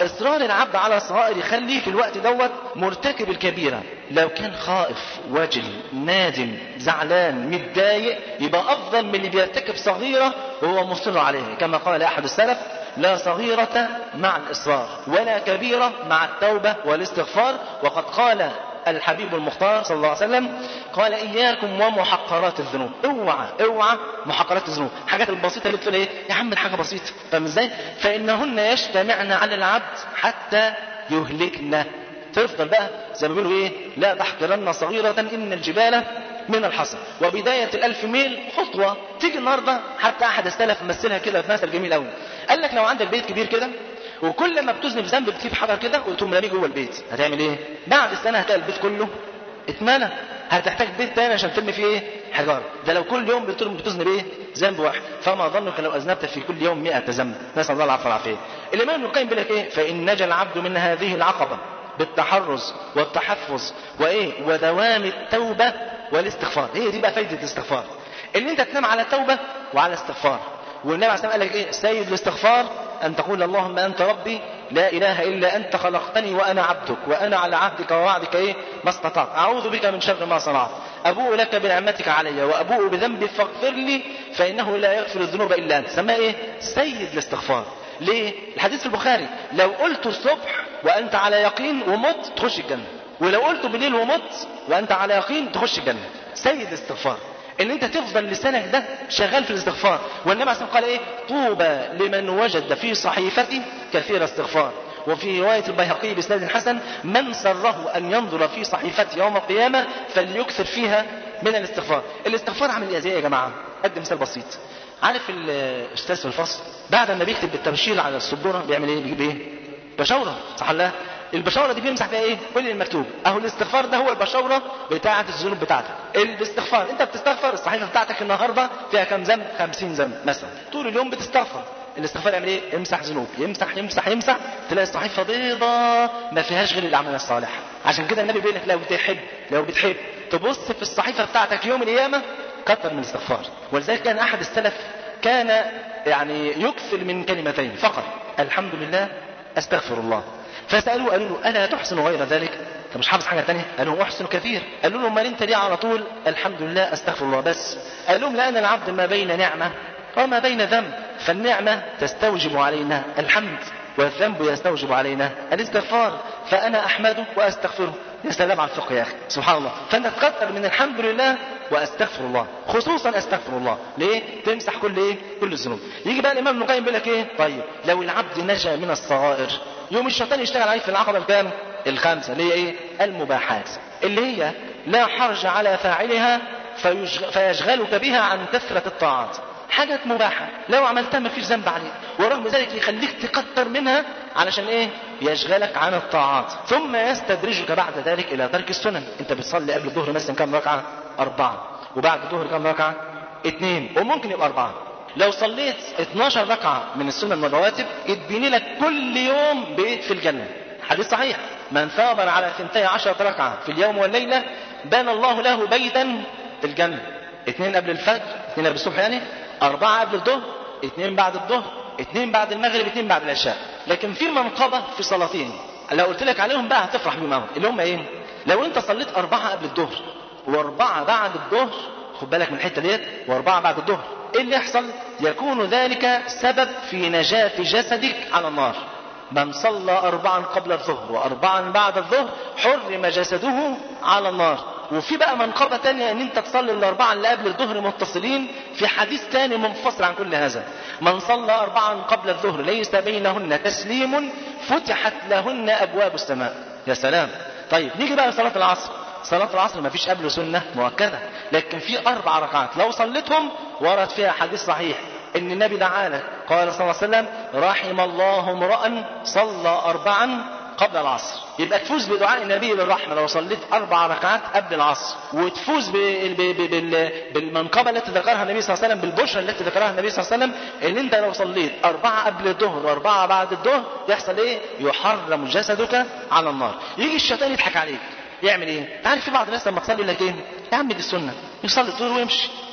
اصرار العبد على الصغائر يخليه في الوقت دوت مرتكب الكبيره لو كان خائف وجل نادم زعلان متضايق يبقى افضل من اللي بيرتكب صغيره وهو مصر عليها كما قال احد السلف لا صغيرة مع الإصرار ولا كبيرة مع التوبة والاستغفار وقد قال الحبيب المختار صلى الله عليه وسلم قال إياكم ومحقرات الذنوب اوعى اوعى محقرات الذنوب الحاجات البسيطة اللي بتقول ايه يا عم الحاجة بسيطة فاهم ازاي فإنهن يجتمعن على العبد حتى يهلكنا تفضل بقى زي ما بيقولوا ايه لا تحقرن صغيرة إن الجبال من الحصى وبداية الألف ميل خطوة تيجي النهاردة حتى أحد السلف مثلها كده في مثل جميل قوي قال لك لو عندك بيت كبير كده وكل ما بتذنب ذنب بتجيب حجر كده وتقوم راميه جوه البيت هتعمل ايه؟ بعد السنة هتلاقي البيت كله اتملى هتحتاج بيت تاني عشان ترمي فيه ايه؟ حجارة ده لو كل يوم بترمي بتذنب ايه؟ ذنب واحد فما ظنك لو أذنبت في كل يوم 100 ذنب نسأل الله العفو والعافية الإمام ابن القيم بيقول لك ايه؟ فإن نجا العبد من هذه العقبة بالتحرز والتحفظ وايه ودوام التوبه والاستغفار هي دي بقى فايده الاستغفار ان انت تنام على التوبه وعلى الاستغفار والنبي عليه الصلاه والسلام قال لك ايه سيد الاستغفار ان تقول اللهم انت ربي لا اله الا انت خلقتني وانا عبدك وانا على عهدك ووعدك ايه ما استطعت اعوذ بك من شر ما صنعت ابوء لك بنعمتك علي وابوء بذنبي فاغفر لي فانه لا يغفر الذنوب الا انت سماه ايه سيد الاستغفار ليه الحديث في البخاري لو قلت الصبح وانت على يقين ومت تخش الجنه ولو قلت بالليل ومت وانت على يقين تخش الجنه سيد الاستغفار ان انت تفضل لسانك ده شغال في الاستغفار والنبي عليه الصلاه والسلام قال ايه طوبى لمن وجد في صحيفته كثير استغفار وفي رواية البيهقي بإسناد حسن من سره أن ينظر في صحيفته يوم القيامة فليكثر فيها من الاستغفار الاستغفار عامل ازاي يا جماعة أدي مثال بسيط عارف الأستاذ في الفصل بعد ما بيكتب بالتبشير على السبورة بيعمل ايه بيجيب ايه بشورة صح ولا البشورة دي بيمسح فيها ايه كل المكتوب اهو الاستغفار ده هو البشورة بتاعة الذنوب بتاعتك الاستغفار انت بتستغفر الصحيفة بتاعتك النهاردة فيها كام ذنب 50 ذنب مثلا طول اليوم بتستغفر الاستغفار يعمل ايه يمسح ذنوب يمسح يمسح يمسح تلاقي الصحيفة بيضة ما فيهاش غير الاعمال الصالحة عشان كده النبي بيقول لك لو بتحب لو بتحب تبص في الصحيفة بتاعتك يوم القيامة كتر من الاستغفار ولذلك كان احد السلف كان يعني يكثر من كلمتين فقط الحمد لله استغفر الله فسألوه قالوا له ألا تحسن غير ذلك انت مش حافظ حاجة تانية قال لهم أحسن كثير قالوا له ما انت ليه على طول الحمد لله استغفر الله بس قال لهم لأن العبد ما بين نعمة وما بين ذنب فالنعمة تستوجب علينا الحمد والذنب يستوجب علينا الاستغفار فأنا أحمده وأستغفره يا سلام على الفقه يا أخي سبحان الله فأنت تكتر من الحمد لله وأستغفر الله خصوصا أستغفر الله ليه تمسح كل إيه كل الذنوب يجي بقى الإمام ابن القيم بيقول لك إيه طيب لو العبد نجا من الصغائر يوم الشيطان يشتغل عليه في العقبة الكام الخامسة اللي هي إيه المباحات اللي هي لا حرج على فاعلها فيشغ... فيشغلك بها عن كثرة الطاعات حاجة مباحة لو عملتها ما فيش ذنب عليك ورغم ذلك يخليك تكتر منها علشان ايه يشغلك عن الطاعات ثم يستدرجك بعد ذلك الى ترك السنن انت بتصلي قبل الظهر مثلا كم ركعة اربعة وبعد الظهر كم ركعة اثنين وممكن يبقى اربعة لو صليت 12 ركعة من السنن والرواتب اتبني لك كل يوم بيت في الجنة حديث صحيح من ثابر على ثنتي عشرة ركعة في اليوم والليلة بنى الله له بيتا في الجنة اثنين قبل الفجر اثنين قبل الصبح يعني أربعة قبل الظهر اثنين بعد الظهر اثنين بعد المغرب اثنين بعد العشاء لكن في منقبة في صلاتين لو قلت لك عليهم بقى هتفرح بيهم قوي اللي هم ايه لو انت صليت أربعة قبل الظهر وأربعة بعد الظهر خد بالك من الحتة ديت وأربعة بعد الظهر ايه اللي يحصل يكون ذلك سبب في نجاة جسدك على النار من صلى أربعا قبل الظهر وأربعا بعد الظهر حرم جسده على النار وفي بقى منقبة تانية ان انت تصلي الاربعة اللي قبل الظهر متصلين في حديث تاني منفصل عن كل هذا من صلى اربعا قبل الظهر ليس بينهن تسليم فتحت لهن ابواب السماء يا سلام طيب نيجي بقى لصلاة العصر صلاة العصر ما فيش قبله سنة مؤكدة لكن في أربع ركعات لو صليتهم ورد فيها حديث صحيح ان النبي دعانا قال صلى الله عليه وسلم رحم الله امرأ صلى أربعا قبل العصر يبقى تفوز بدعاء النبي بالرحمة لو صليت أربع ركعات قبل العصر وتفوز ب- ب- ب- بال- بالمنقبة التي ذكرها النبي صلى الله عليه وسلم بالبشرى التي ذكرها النبي صلى الله عليه وسلم ان انت لو صليت أربعة قبل الظهر وأربعة بعد الظهر يحصل ايه يحرم جسدك على النار يجي الشيطان يضحك عليك يعمل ايه؟ تعرف في بعض الناس لما تصلي يقول لك ايه؟ يا عم دي السنه يصلي الظهر ويمشي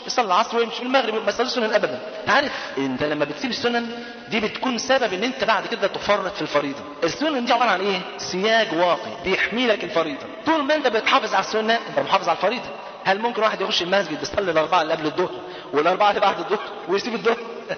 يصلي العصر ويمشي المغرب ما يصليش سنن ابدا انت عارف انت لما بتسيب السنن دي بتكون سبب ان انت بعد كده تفرط في الفريضه السنن دي عباره عن ايه سياج واقي بيحمي لك الفريضه طول ما انت بتحافظ على السنه انت محافظ على الفريضه هل ممكن واحد يخش المسجد يصلي الاربعه اللي قبل الظهر والاربعه اللي بعد الظهر ويسيب الظهر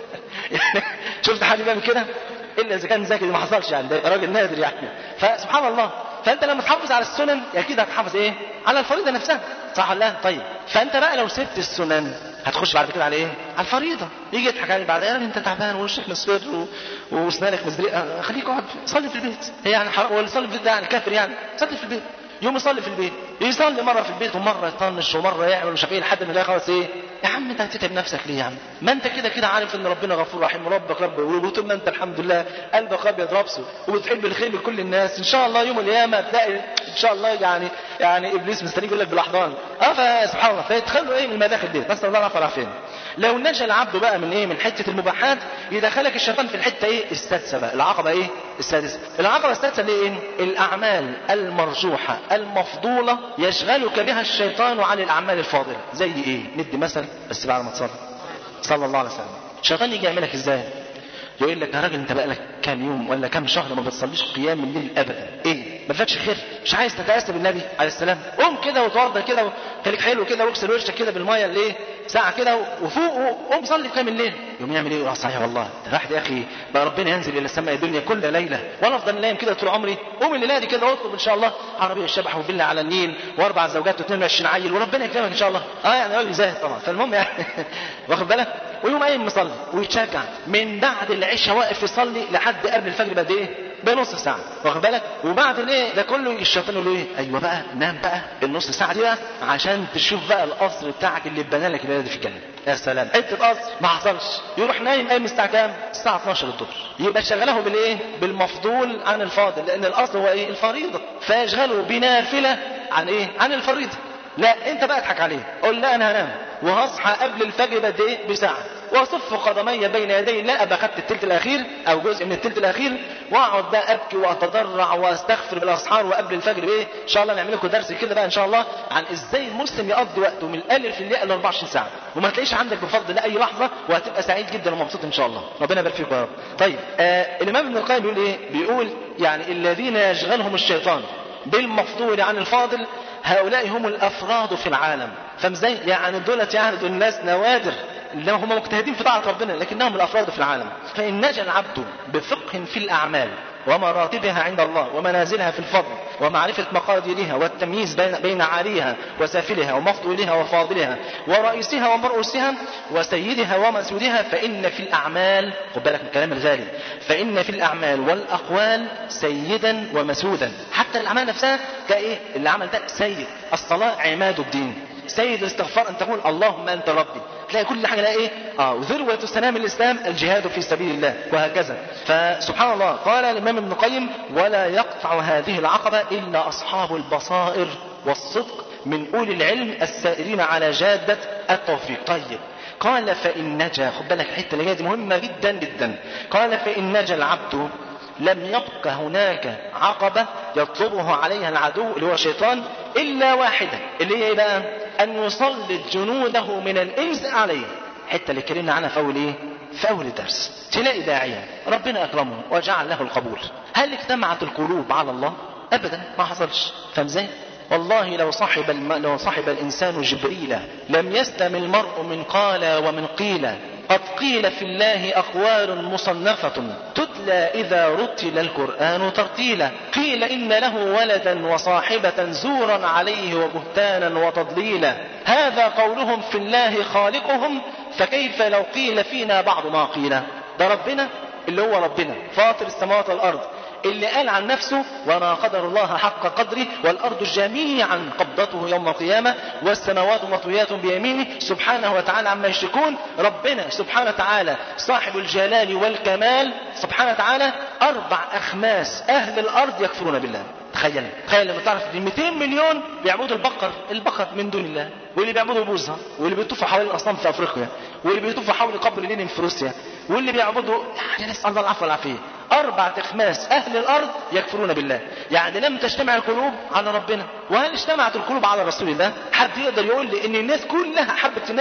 يعني شفت حد بيعمل كده الا اذا كان ذكي ما حصلش يعني ده راجل نادر يعني فسبحان الله فانت لما تحافظ على السنن اكيد هتحافظ ايه على الفريضه نفسها صح ولا لا طيب فانت بقى لو سبت السنن هتخش بعد كده على ايه على الفريضه يجي يضحك عليك بعد يا راجل انت تعبان ووشك مصفر و... واسنانك مزرقه خليك اقعد صلي في البيت هي يعني حرام ولا صلي في البيت ده يعني كافر يعني صلي في البيت يوم يصلي في البيت يصلي مره في البيت ومره يطنش ومره يعمل مش عارف ايه لحد ما يلاقي خلاص ايه يا عم انت هتتعب نفسك ليه يا عم ما انت كده كده عارف ان ربنا غفور رحيم ربك رب وطول ما انت الحمد لله قلبك ابيض رابسه وبتحب الخير لكل الناس ان شاء الله يوم القيامه تلاقي ان شاء الله يعني يعني ابليس مستنيك يقول لك بالاحضان اه فسبحان الله فيدخلوا ايه من المداخل دي نسال الله العافيه والعافيه لو نجا العبد بقى من ايه من حته المباحات يدخلك الشيطان في الحته ايه السادسه بقى العقبه ايه السادسه العقبه السادسه اللي ايه الاعمال المرجوحه المفضوله يشغلك بها الشيطان عن الاعمال الفاضله زي ايه ندي مثل بس بعد ما تصلي صلى الله عليه وسلم الشيطان يجي يعملك ازاي يقول لك يا راجل انت بقالك كام يوم ولا كام شهر ما بتصليش قيام الليل ابدا ايه ما فاتش خير مش عايز تتاسى بالنبي عليه السلام قوم كده وتوضى كده وخليك حلو كده واغسل وشك كده بالميه اللي ايه ساعه كده وفوق وقوم صلي قيام الليل يقوم يعمل ايه يقول صحيح والله ده الواحد يا اخي بقى ربنا ينزل الى السماء الدنيا كل ليله وانا افضل نايم كده طول عمري قوم الليله دي كده واطلب ان شاء الله عربيه الشبح وفيلا على النيل واربع زوجات و22 عيل وربنا يكرمك ان شاء الله اه يعني راجل زاهد طبعا فالمهم يعني واخد بالك ويقوم قايم مصلي ويتشجع من بعد العشاء واقف يصلي لحد قبل الفجر بقد ايه بنص ساعة واخد بالك وبعد الايه ده كله الشيطان يقول له ايه ايوه بقى نام بقى النص ساعة دي بقى عشان تشوف بقى القصر بتاعك اللي اتبنى لك الليلة دي في الجنة يا سلام حتة قصر ما حصلش يروح نايم قايم الساعة كام؟ الساعة 12 الظهر يبقى شغله بالايه؟ بالمفضول عن الفاضل لأن الأصل هو ايه؟ الفريضة فيشغله بنافلة عن ايه؟ عن الفريضة لا انت بقى اضحك عليه قول لا انا هنام وهصحى قبل الفجر بقد ايه بساعه واصف قدمي بين يدي الله ابقى خدت الثلث الاخير او جزء من الثلث الاخير واقعد بقى ابكي واتضرع واستغفر بالاسحار وقبل الفجر بايه ان شاء الله نعمل لكم درس كده بقى ان شاء الله عن ازاي المسلم يقضي وقته من الالف للياء ل 24 ساعه وما تلاقيش عندك بفضل لاي لحظه وهتبقى سعيد جدا ومبسوط ان شاء الله ربنا يبارك فيكم يا رب طيب آه الامام ابن القيم بيقول ايه بيقول يعني الذين يشغلهم الشيطان بالمفضول عن الفاضل هؤلاء هم الافراد في العالم فمزاي يعني دولت يعني دول ناس نوادر اللي هم مجتهدين في طاعه ربنا لكنهم الافراد في العالم فان نجا العبد بفقه في الاعمال ومراتبها عند الله ومنازلها في الفضل ومعرفة مقاديرها والتمييز بين, بين عاليها وسافلها ومفضولها وفاضلها ورئيسها ومرؤوسها وسيدها ومسودها فإن في الأعمال خد بالك من الكلام الغالي فإن في الأعمال والأقوال سيدا ومسودا حتى الأعمال نفسها كإيه العمل ده سيد الصلاة عماد الدين سيد الاستغفار أن تقول اللهم أنت ربي تلاقي كل حاجة لا إيه آه وذروة سلام الإسلام الجهاد في سبيل الله وهكذا فسبحان الله قال الإمام ابن القيم ولا يقطع هذه العقبة إلا أصحاب البصائر والصدق من أولي العلم السائرين على جادة التوفيق طيب قال فإن نجا خد بالك الحتة اللي جايه دي مهمة جدا جدا قال فإن نجا العبد لم يبق هناك عقبة يطلبه عليها العدو اللي هو الشيطان إلا واحدة اللي هي إيه بقى أن يسلط جنوده من الإنس عليه الحتة اللي اتكلمنا عنها في أول إيه؟ في أول الدرس تلاقي داعية ربنا أكرمه وجعل له القبول هل اجتمعت القلوب على الله؟ أبدا ما حصلش فاهم ازاي؟ والله لو صحب الم... لو صحب الإنسان جبريل لم يسلم المرء من قال ومن قيل قد قيل في الله أقوال مصنفة تتلى إذا رتل القرآن ترتيلا قيل إن له ولدا وصاحبة زورا عليه وبهتانا وتضليلا هذا قولهم في الله خالقهم فكيف لو قيل فينا بعض ما قيل ده ربنا اللي هو ربنا فاطر السماوات والأرض اللي قال عن نفسه وما قدر الله حق قدره والأرض جميعا قبضته يوم القيامة والسماوات مطويات بيمينه سبحانه وتعالى عما يشركون ربنا سبحانه وتعالى صاحب الجلال والكمال سبحانه وتعالى أربع أخماس أهل الأرض يكفرون بالله تخيل تخيل لما تعرف ان 200 مليون بيعبدوا البقر البقر من دون الله واللي بيعبدوا بوزة واللي بيطوفوا حوالين الاصنام في افريقيا واللي بيطوفوا حول قبر لينين في روسيا واللي بيعبدوا يعني نسال الله العفو والعافيه اربع اخماس اهل الارض يكفرون بالله يعني لم تجتمع القلوب على ربنا وهل اجتمعت القلوب على رسول الله حد يقدر يقول لي ان الناس كلها حبت النبي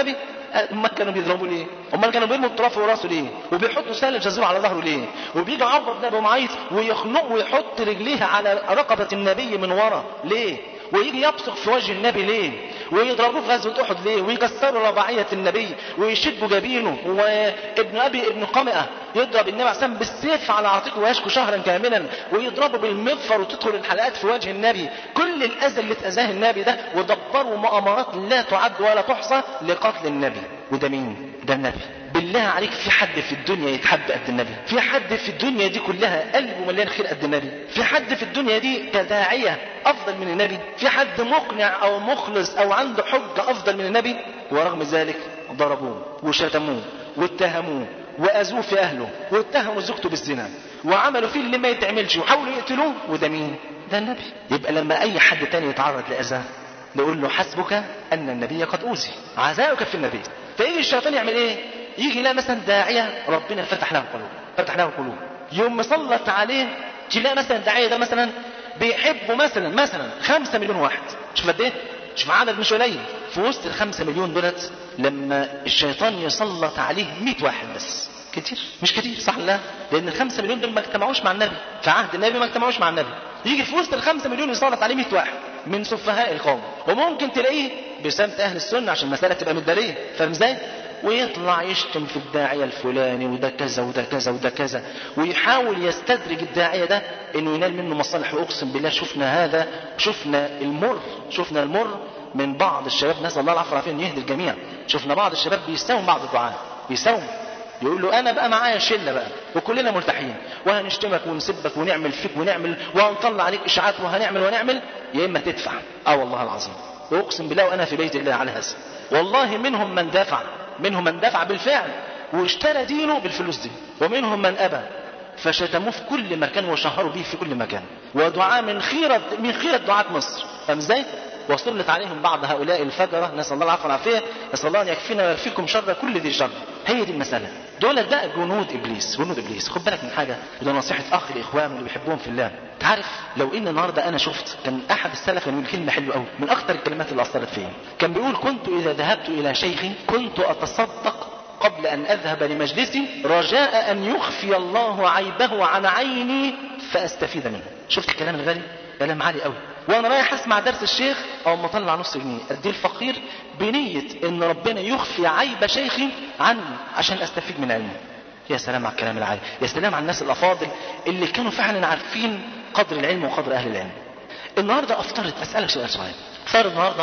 امال كانوا بيضربوا ليه امال كانوا بيرموا التراب في راسه ليه وبيحطوا سال الجزور على ظهره ليه وبيجي عمرو بن ابي معيط ويخنق ويحط رجليه على رقبه النبي من ورا ليه ويجي يبصق في وجه النبي ليه ويضربوه في غزوه احد ليه ويكسروا رباعيه النبي ويشدوا جبينه وابن ابي ابن قمئه يضرب النبي عليه السلام بالسيف على عاتقه ويشكو شهرا كاملا ويضربه بالمغفر وتدخل الحلقات في وجه النبي كل الاذى اللي اتاذاه النبي ده ودبروا مؤامرات لا تعد ولا تحصى لقتل النبي وده مين ده النبي بالله عليك في حد في الدنيا يتحب قد النبي في حد في الدنيا دي كلها قلبه مليان خير قد النبي في حد في الدنيا دي كداعية أفضل من النبي في حد مقنع أو مخلص أو عنده حجة أفضل من النبي ورغم ذلك ضربوه وشتموه واتهموه وأذوه في أهله واتهموا زوجته بالزنا وعملوا فيه اللي ما يتعملش وحاولوا يقتلوه وده مين ده النبي يبقى لما أي حد تاني يتعرض لأذى نقول له حسبك أن النبي قد أوذي عزاؤك في النبي فيجي الشيطان يعمل إيه يجي يلاقي مثلا داعية ربنا فتح له القلوب فتح له القلوب يوم مسلط عليه تلاقي مثلا الداعية ده مثلا بيحبه مثلا مثلا خمسة مليون واحد شوف قد ايه شوف عدد مش قليل في وسط الخمسة مليون دولت لما الشيطان يسلط عليه 100 واحد بس كتير مش كتير صح لا لان الخمسة مليون دول ما اجتمعوش مع النبي في عهد النبي ما اجتمعوش مع النبي يجي في وسط الخمسة مليون يسلط عليه 100 واحد من سفهاء القوم وممكن تلاقيه بسمت اهل السنه عشان المساله تبقى متداريه فاهم ازاي؟ ويطلع يشتم في الداعيه الفلاني وده كذا وده كذا وده كذا ويحاول يستدرج الداعيه ده انه ينال منه مصالح واقسم بالله شفنا هذا شفنا المر شفنا المر من بعض الشباب نسال الله العفو والعافيه ان يهدي الجميع شفنا بعض الشباب بيساوم بعض الدعاء بيساوم يقول له انا بقى معايا شله بقى وكلنا مرتاحين وهنشتمك ونسبك ونعمل فيك ونعمل وهنطلع عليك اشاعات وهنعمل ونعمل يا اما تدفع اه والله العظيم واقسم بالله وانا في بيت الله على هذا والله منهم من دفع منهم من دفع بالفعل واشترى دينه بالفلوس دي ومنهم من ابى فشتموه في كل مكان وشهروا به في كل مكان ودعاء من خيرة من خيرة دعاة مصر فاهم ازاي؟ وسلط عليهم بعض هؤلاء الفجرة نسأل الله العفو والعافية نسأل الله أن يكفينا ويكفيكم شر كل ذي شر هي دي المسألة دول ده جنود إبليس جنود إبليس خد بالك من حاجة وده نصيحة أخ لإخوان اللي بيحبهم في الله تعرف لو إن النهاردة أنا شفت كان أحد السلف كان يقول كلمة حلوة قوي من أكثر الكلمات اللي أثرت فيا كان بيقول كنت إذا ذهبت إلى شيخي كنت أتصدق قبل أن أذهب لمجلسي رجاء أن يخفي الله عيبه عن عيني فأستفيد منه شفت الكلام الغالي كلام عالي قوي وانا رايح اسمع درس الشيخ او مطلع نص جنيه اديه الفقير بنية ان ربنا يخفي عيب شيخي عني عشان استفيد من علمه يا سلام على الكلام العالي يا سلام على الناس الافاضل اللي كانوا فعلا عارفين قدر العلم وقدر اهل العلم النهارده افترض اسالك سؤال صغير افترض النهارده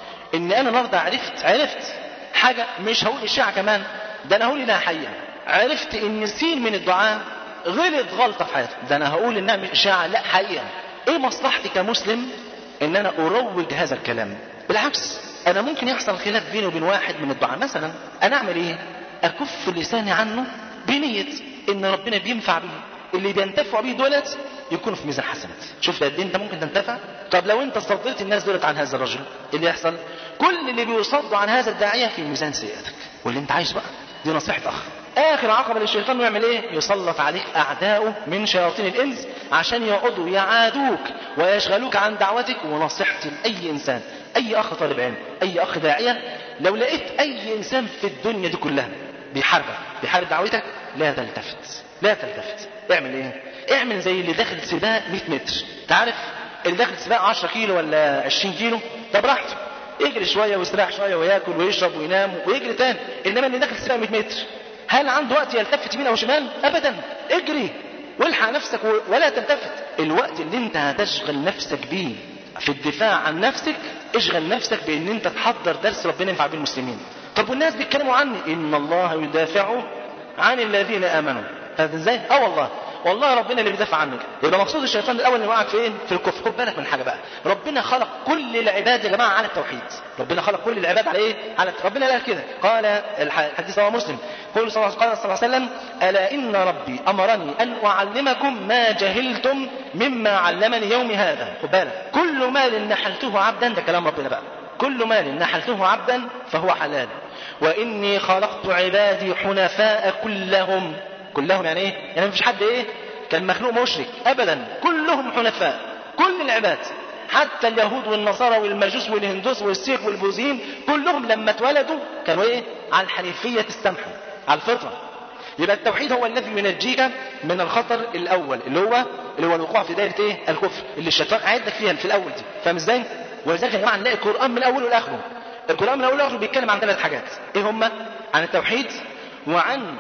ان انا النهارده عرفت عرفت حاجه مش هقول اشاعه كمان ده انا هقول انها حقيقه عرفت ان سين من الدعاء غلط غلطه في حياته ده انا هقول انها مش اشاعه لا حقيقه ايه مصلحتي كمسلم ان انا اروج هذا الكلام بالعكس انا ممكن يحصل خلاف بيني وبين واحد من الدعاء مثلا انا اعمل ايه اكف لساني عنه بنية ان ربنا بينفع بيه اللي بينتفعوا بيه دولت يكونوا في ميزان حسنات شوف قد ايه انت ممكن تنتفع طب لو انت صدرت الناس دولت عن هذا الرجل إيه اللي يحصل كل اللي بيصدوا عن هذا الداعيه في ميزان سيئاتك واللي انت عايش بقى دي نصيحه اخ اخر عقبه للشيطان يعمل ايه يسلط عليك اعداؤه من شياطين الانس عشان يقعدوا يعادوك ويشغلوك عن دعوتك ونصيحتي لاي انسان اي اخ طالب علم اي اخ داعيه لو لقيت اي انسان في الدنيا دي كلها بيحاربك بيحارب دعوتك لا تلتفت لا تلتفت اعمل ايه اعمل زي اللي داخل سباق 100 متر تعرف اللي داخل سباق 10 كيلو ولا 20 كيلو ده براحته يجري شويه ويستريح شويه وياكل ويشرب وينام ويجري تاني انما اللي داخل سباق 100 متر هل عنده وقت يلتفت يمين او شمال ابدا اجري والحق نفسك ولا تلتفت الوقت اللي انت هتشغل نفسك بيه في الدفاع عن نفسك اشغل نفسك بان انت تحضر درس ربنا ينفع بيه المسلمين طب والناس بيتكلموا عني ان الله يدافع عن الذين امنوا هذا ازاي اه والله والله ربنا اللي بيدافع عنك يبقى مقصود الشيطان الاول اللي معك فين في الكفر خد بالك من حاجه بقى ربنا خلق كل العباد يا جماعه على التوحيد ربنا خلق كل العباد على ايه على ربنا قال كده قال الحديث رواه مسلم قال صلى الله عليه وسلم الا ان ربي امرني ان اعلمكم ما جهلتم مما علمني يومي هذا خد بالك كل مال نحلته عبدا ده كلام ربنا بقى كل مال نحلته عبدا فهو حلال واني خلقت عبادي حنفاء كلهم كلهم يعني ايه يعني مفيش حد ايه كان مخلوق مشرك ابدا كلهم حنفاء كل العباد حتى اليهود والنصارى والمجوس والهندوس والسيخ والبوذيين كلهم لما اتولدوا كانوا ايه على الحنيفيه السمحه على الفطره يبقى التوحيد هو الذي ينجيك من الخطر الاول اللي هو اللي هو الوقوع في دائره ايه الكفر اللي الشيطان قاعد لك فيها في الاول دي فاهم ازاي ولذلك يا جماعه نلاقي القران من اوله لاخره القران من اوله لاخره بيتكلم عن ثلاث حاجات ايه هما عن التوحيد وعن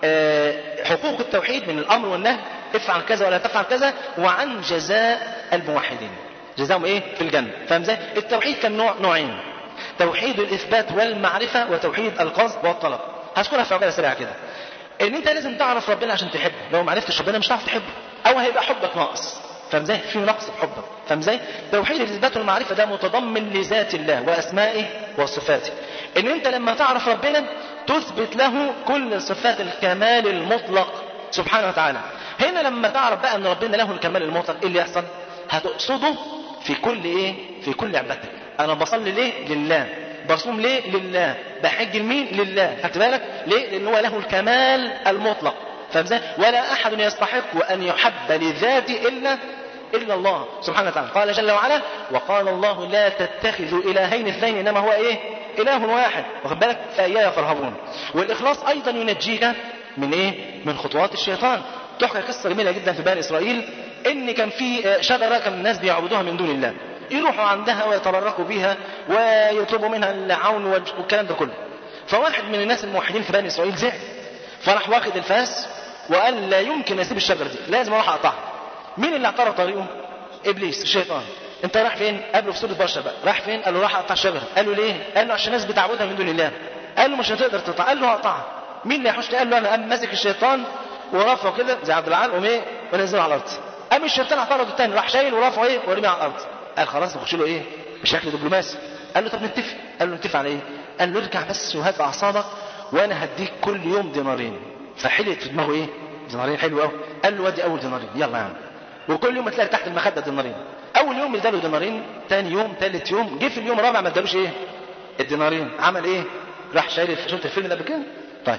آه، حقوق التوحيد من الامر والنهي افعل كذا ولا تفعل كذا وعن جزاء الموحدين جزاهم ايه في الجنه فاهم ازاي التوحيد كان نوع نوعين توحيد الاثبات والمعرفه وتوحيد القصد والطلب هذكرها في عجاله سريعه كده ان انت لازم تعرف ربنا عشان تحبه لو ما عرفتش ربنا مش هتعرف تحبه او هيبقى حبك ناقص فاهم ازاي في نقص في حبك فاهم ازاي توحيد الاثبات والمعرفه ده متضمن لذات الله واسمائه وصفاته ان انت لما تعرف ربنا تثبت له كل صفات الكمال المطلق سبحانه وتعالى هنا لما تعرف بقى ان ربنا له الكمال المطلق ايه اللي يحصل هتقصده في كل ايه في كل عبادتك انا بصلي ليه لله بصوم ليه لله بحج لمين لله خدت بالك ليه لان هو له الكمال المطلق فاهم ازاي ولا احد يستحق ان يحب لذاته الا الا الله سبحانه وتعالى قال جل وعلا وقال الله لا تتخذوا الهين اثنين انما هو ايه اله واحد واخد بالك فاياي فارهبون والاخلاص ايضا ينجيك من ايه من خطوات الشيطان تحكى قصه جميله جدا في بني اسرائيل ان كان في شجره كان الناس بيعبدوها من دون الله يروحوا عندها ويتبركوا بها ويطلبوا منها العون والكلام ده كله فواحد من الناس الموحدين في بني اسرائيل زعل فراح واخد الفاس وقال لا يمكن اسيب الشجره دي لازم اروح اقطعها مين اللي اعترض طريقه ابليس الشيطان انت رايح فين قال له في سوره بشر بقى راح فين قال له راح اقطع الشجره قال له ليه قال له عشان الناس بتعبدها من دون الله قال له مش هتقدر تقطع قال له هقطعها مين اللي يحوش قال له انا قام ماسك الشيطان ورفعه كده زي عبد العال قام ايه ونزله على الارض قام الشيطان اعترض الثاني راح شايل ورفعه ايه ورميه على الارض قال خلاص نخش له ايه بشكل دبلوماسي قال له طب نتفق قال له نتفق على ايه قال له ارجع بس وهات اعصابك وانا هديك كل يوم دينارين فحلت في دماغه ايه دينارين حلو قوي قال له ودي اول دينارين يلا يا عم وكل يوم تلاقي تحت المخده دينارين اول يوم اداله دينارين ثاني يوم ثالث يوم جه في اليوم الرابع ما ادالوش ايه الدينارين عمل ايه راح شايل شفت الفيلم ده قبل كده طيب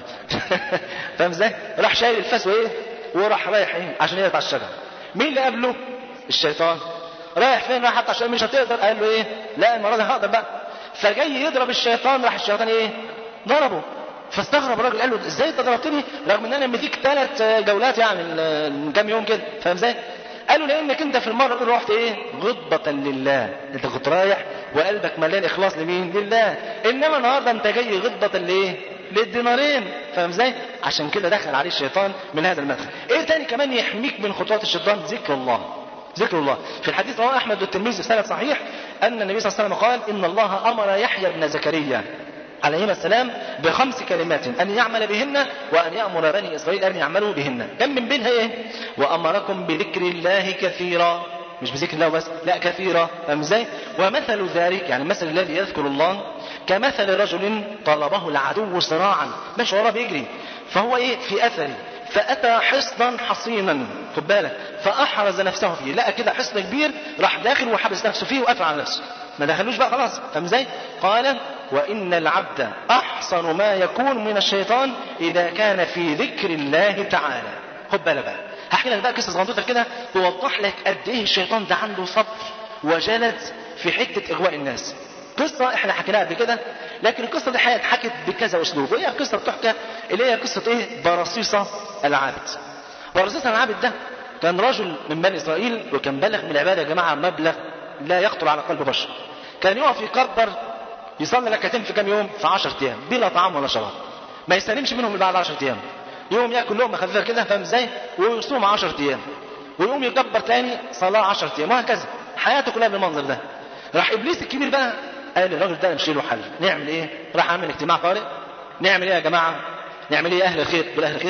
فاهم ازاي راح شايل الفاس وايه وراح رايح ايه عشان يقطع الشجره مين اللي قابله الشيطان رايح فين راح حتى عشان مش هتقدر قال له ايه لا المره دي هقدر بقى فجاي يضرب الشيطان راح الشيطان ايه ضربه فاستغرب الراجل قال له ازاي انت ضربتني رغم ان انا مديك ثلاث جولات يعني من كام يوم كده فاهم ازاي قال له لانك انت في المره الاولى رحت ايه غضبة لله انت كنت رايح وقلبك مليان اخلاص لمين لله انما النهارده انت جاي غضبة لايه للدينارين فاهم ازاي عشان كده دخل عليه الشيطان من هذا المدخل ايه تاني كمان يحميك من خطوات الشيطان ذكر الله ذكر الله في الحديث رواه احمد والترمذي بسند صحيح ان النبي صلى الله عليه وسلم قال ان الله امر يحيى بن زكريا عليهما السلام بخمس كلمات أن يعمل بهن وأن يأمر بني إسرائيل أن يعملوا بهن كم من بينها إيه وأمركم بذكر الله كثيرا مش بذكر الله بس لا كثيرا فاهم ازاي ومثل ذلك يعني مثل الذي يذكر الله كمثل رجل طلبه العدو صراعا ماشي وراه بيجري فهو ايه في اثره فاتى حصنا حصينا خد بالك فاحرز نفسه فيه لقى كده حصن كبير راح داخل وحبس نفسه فيه وقفل على نفسه ما دخلوش بقى خلاص فاهم ازاي قال وان العبد احصن ما يكون من الشيطان اذا كان في ذكر الله تعالى خد بالك بقى هحكي لك بقى قصه صغنطوطه كده توضح لك قد ايه الشيطان ده عنده صبر وجلد في حته اغواء الناس قصة احنا حكيناها قبل كده لكن القصة دي اتحكت بكذا اسلوب وهي قصة بتحكى اللي هي قصة ايه برصيصة العابد برصيصة العابد ده كان رجل من بني اسرائيل وكان بلغ من العبادة يا جماعة مبلغ لا يخطر على قلب بشر كان يقف يكبر يصلي ركعتين في كام يوم في 10 ايام بلا طعام ولا شراب ما يستلمش منهم الا بعد 10 ايام يوم ياكل لقمه خفيفه كده فاهم ازاي ويصوم 10 ايام ويقوم يكبر تاني صلاه 10 ايام وهكذا حياته كلها بالمنظر ده راح ابليس الكبير بقى قال الراجل ده نمشي له حل نعمل ايه راح عامل اجتماع طارئ نعمل ايه يا جماعه نعمل ايه اهل الخير دول اهل الخير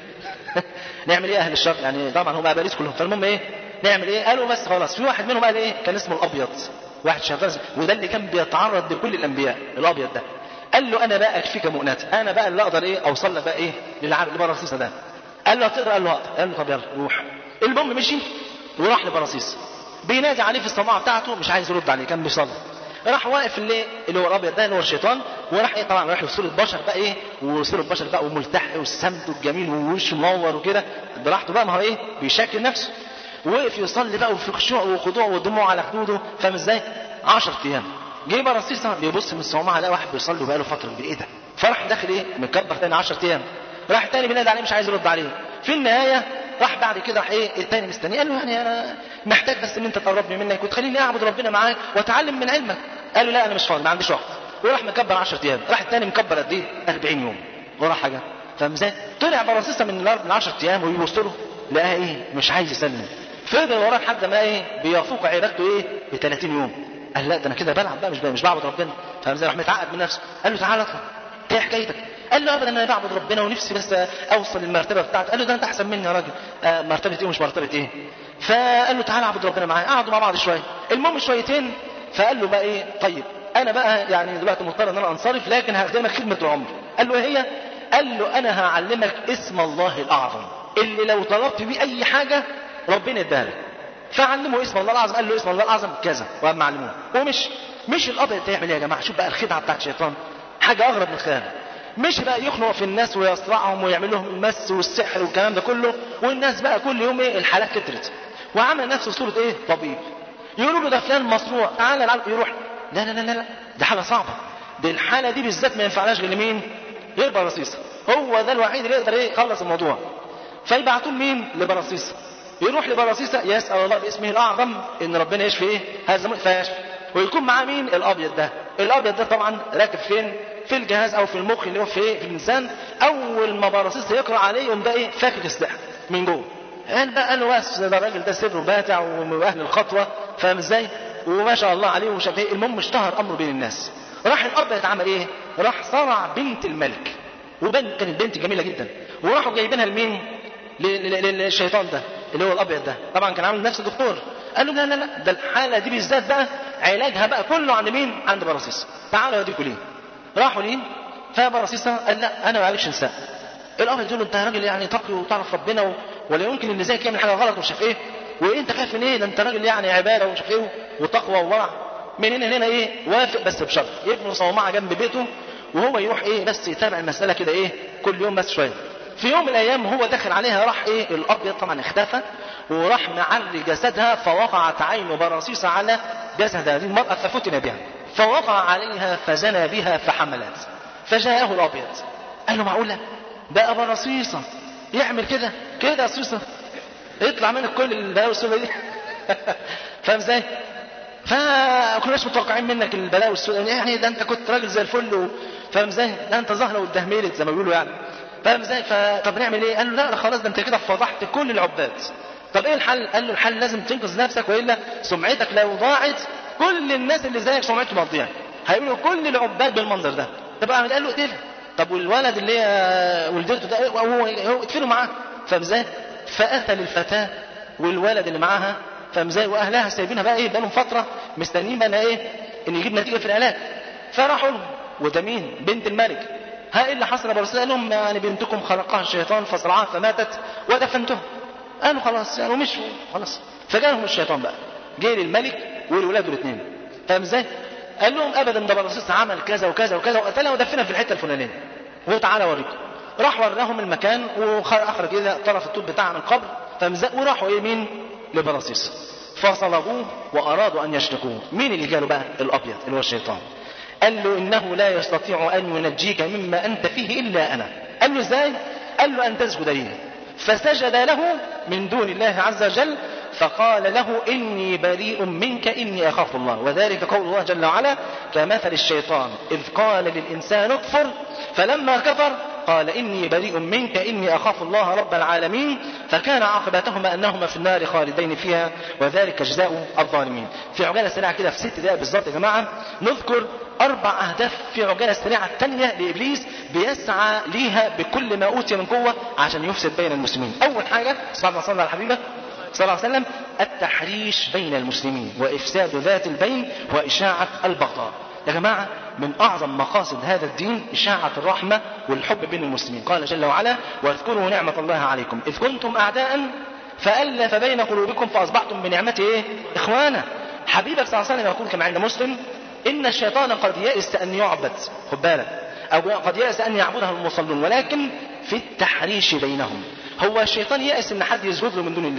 نعمل ايه اهل الشر يعني طبعا هم اباليس كلهم فالمهم ايه نعمل ايه قالوا بس خلاص في واحد منهم قال ايه كان اسمه الابيض واحد شغال وده اللي كان بيتعرض لكل الانبياء الابيض ده قال له انا بقى اكفيك مؤنات انا بقى اللي اقدر ايه اوصل لك بقى ايه للعبد لبراسيس ده قال له هتقدر قال له هقدر قال له طب يلا روح المهم مشي وراح لبراسيس بينادي عليه في الصماعه بتاعته مش عايز يرد عليه كان بيصلي راح واقف اللي اللي هو الابيض ده اللي هو الشيطان وراح ايه طبعا راح لصوره بشر بقى ايه وصوره بشر بقى وملتحي والسمت والجميل ووشه منور وكده براحته بقى ما هو ايه بيشكل نفسه ووقف يصلي بقى وفي خشوع وخضوع ودموع على خدوده فاهم ازاي 10 ايام جه برصيصه بيبص من الصومعه لقى واحد بيصلي بقاله فتره كبيره ايه ده فراح داخل ايه مكبر تاني 10 ايام راح تاني بينادي عليه مش عايز يرد عليه في النهايه راح بعد كده راح ايه التاني مستني قال له يعني انا محتاج بس ان انت تقربني منك وتخليني اعبد ربنا معاك واتعلم من علمك قال له لا انا مش فاضي ما عنديش وقت وراح مكبر 10 ايام راح التاني مكبر قد ايه 40 يوم وراح حاجه فاهم ازاي طلع برصيصه من الارض من 10 ايام ويبص له لقاها ايه مش عايز يسلم فضل وراه لحد ما ايه بيفوق عبادته ايه ب 30 يوم قال لا ده انا كده بلعب بقى مش مش بعبد ربنا فاهم ازاي راح متعقد من نفسه قال له تعالى اطلع ايه حكايتك قال له ابدا انا بعبد ربنا ونفسي بس اوصل للمرتبه بتاعتي قال له ده انت احسن مني يا راجل آه مرتبه ايه ومش مرتبه ايه فقال له تعالى اعبد ربنا معايا قعدوا مع بعض شويه المهم شويتين فقال له بقى ايه طيب انا بقى يعني دلوقتي مضطر ان انا انصرف لكن هخدمك خدمه العمر قال له ايه هي قال له انا هعلمك اسم الله الاعظم اللي لو طلبت بيه اي حاجه ربنا اداها لك فعلمه اسم الله الاعظم قال له اسم الله الاعظم كذا وقام معلموه ومش مش الابيض ده يعمل ايه يا جماعه شوف بقى الخدعه بتاعت الشيطان حاجه اغرب من الخيال مش بقى يخنق في الناس ويصرعهم ويعمل لهم المس والسحر والكلام ده كله والناس بقى كل يوم ايه الحالات كترت وعمل نفسه صوره ايه طبيب يقولوا له ده فلان مصروع تعالى العب يروح لا لا لا لا ده حاجه صعبه دي الحاله دي بالذات ما ينفعناش غير لمين غير برصيصه هو ده الوحيد اللي يقدر ايه يخلص الموضوع فيبعتوه لمين لبرصيصه يروح لبرصيصه يسال الله باسمه الاعظم ان ربنا يشفي ايه هذا المرض فيشفي ويكون معاه مين الابيض ده الابيض ده طبعا راكب فين في الجهاز او في المخ اللي هو في ايه في الانسان اول ما برصيصه يقرا عليه يقوم ده ايه فاكك السحر من جوه قال بقى قال له بس ده الراجل ده سره باتع واهل الخطوه فاهم ازاي وما شاء الله عليه ومش عارف ايه المهم اشتهر امره بين الناس راح الاب يتعمل ايه راح صرع بنت الملك وبنت كانت بنت جميله جدا وراحوا جايبينها لمين للشيطان ده اللي هو الابيض ده طبعا كان عامل نفسه دكتور قال له لا لا لا ده الحاله دي بالذات بقى علاجها بقى كله عند مين عند برصيصه تعالوا اوديكوا ليه راحوا ليه فبرصيصه قال لا انا ما عليكش نساء الابيض يقول له انت راجل يعني تقي وتعرف ربنا و... ولا يمكن اللي زيك يعمل حاجه غلط ومش عارف ايه وايه انت خايف من ايه ده انت راجل يعني عباده ومش عارف ايه وتقوى وورع من هنا لهنا ايه وافق بس بشرط يبنوا صومعه جنب بيته وهو يروح ايه بس يتابع المساله كده ايه كل يوم بس شويه في يوم من الايام هو داخل عليها راح ايه الابيض طبعا اختفى وراح معري جسدها فوقعت عين برصيصه على جسد هذه المراه ففتن بها فوقع عليها فزنى بها فحملت فجاءه الابيض قال له معقوله بقى برصيصه يعمل كده كده يا صيصه يطلع منك كل البلاوي السوداء دي فاهم ازاي؟ فكناش متوقعين منك البلاوي السوداء يعني ده انت كنت راجل زي الفل و... فاهم ازاي؟ ده انت زهره واتدهملت زي ما بيقولوا يعني فاهم ازاي؟ فطب نعمل ايه؟ قال له لا لا خلاص ده انت كده فضحت كل العباد. طب ايه الحل؟ قال له الحل لازم تنقذ نفسك والا سمعتك لو ضاعت كل الناس اللي زيك سمعتهم هتضيع. هيقولوا كل العباد بالمنظر ده. طب اعمل قال له اقتله. طب والولد اللي هي ولدته ده هو هو اقتله معاه. فاهم ازاي؟ فقتل الفتاه والولد اللي معاها فاهم ازاي؟ واهلها سايبينها بقى ايه بقالهم فتره مستنيين بقى ايه؟ ان يجيب نتيجه في العلاج. فراحوا لهم وده مين؟ بنت الملك. ها ايه اللي حصل يا رسول لهم يعني بنتكم خلقها الشيطان فصرعها فماتت ودفنتها قالوا خلاص يعني ومشوا خلاص فجالهم الشيطان بقى جه للملك ولولاده الاثنين فاهم ازاي؟ قال لهم ابدا ده برصيص عمل كذا وكذا وكذا وقتلها ودفنها في الحته الفلانيه وهو تعالى اوريكم راح وراهم المكان واخرج كده طرف الطوب بتاعها من القبر فاهم ازاي؟ وراحوا ايه مين؟ لبرصيص فصلبوه وارادوا ان يشركوه مين اللي جاله بقى؟ الابيض اللي هو الشيطان قال له إنه لا يستطيع أن ينجيك مما أنت فيه إلا أنا قال له إزاي قال له أن تسجد لي فسجد له من دون الله عز وجل فقال له إني بريء منك إني أخاف الله وذلك قول الله جل وعلا كمثل الشيطان إذ قال للإنسان اكفر فلما كفر قال إني بريء منك إني أخاف الله رب العالمين فكان عاقبتهما أنهما في النار خالدين فيها وذلك جزاء الظالمين في عجالة سريعة كده في ست دقائق بالظبط يا جماعة نذكر أربع أهداف في عجالة السريعة الثانية لإبليس بيسعى ليها بكل ما أوتي من قوة عشان يفسد بين المسلمين أول حاجة صلى الله عليه وسلم صلى الله عليه وسلم التحريش بين المسلمين وإفساد ذات البين وإشاعة البغضاء يا جماعة من أعظم مقاصد هذا الدين إشاعة الرحمة والحب بين المسلمين قال جل وعلا واذكروا نعمة الله عليكم إذ كنتم أعداء فألف بين قلوبكم فأصبحتم بنعمته إيه؟ إخوانا حبيبك صلى الله عليه وسلم يقول كما عند مسلم إن الشيطان قد يئس أن يعبد خد بالك أو قد يئس أن يعبدها المصلون ولكن في التحريش بينهم هو الشيطان يأس ان حد يسجد له من دون الله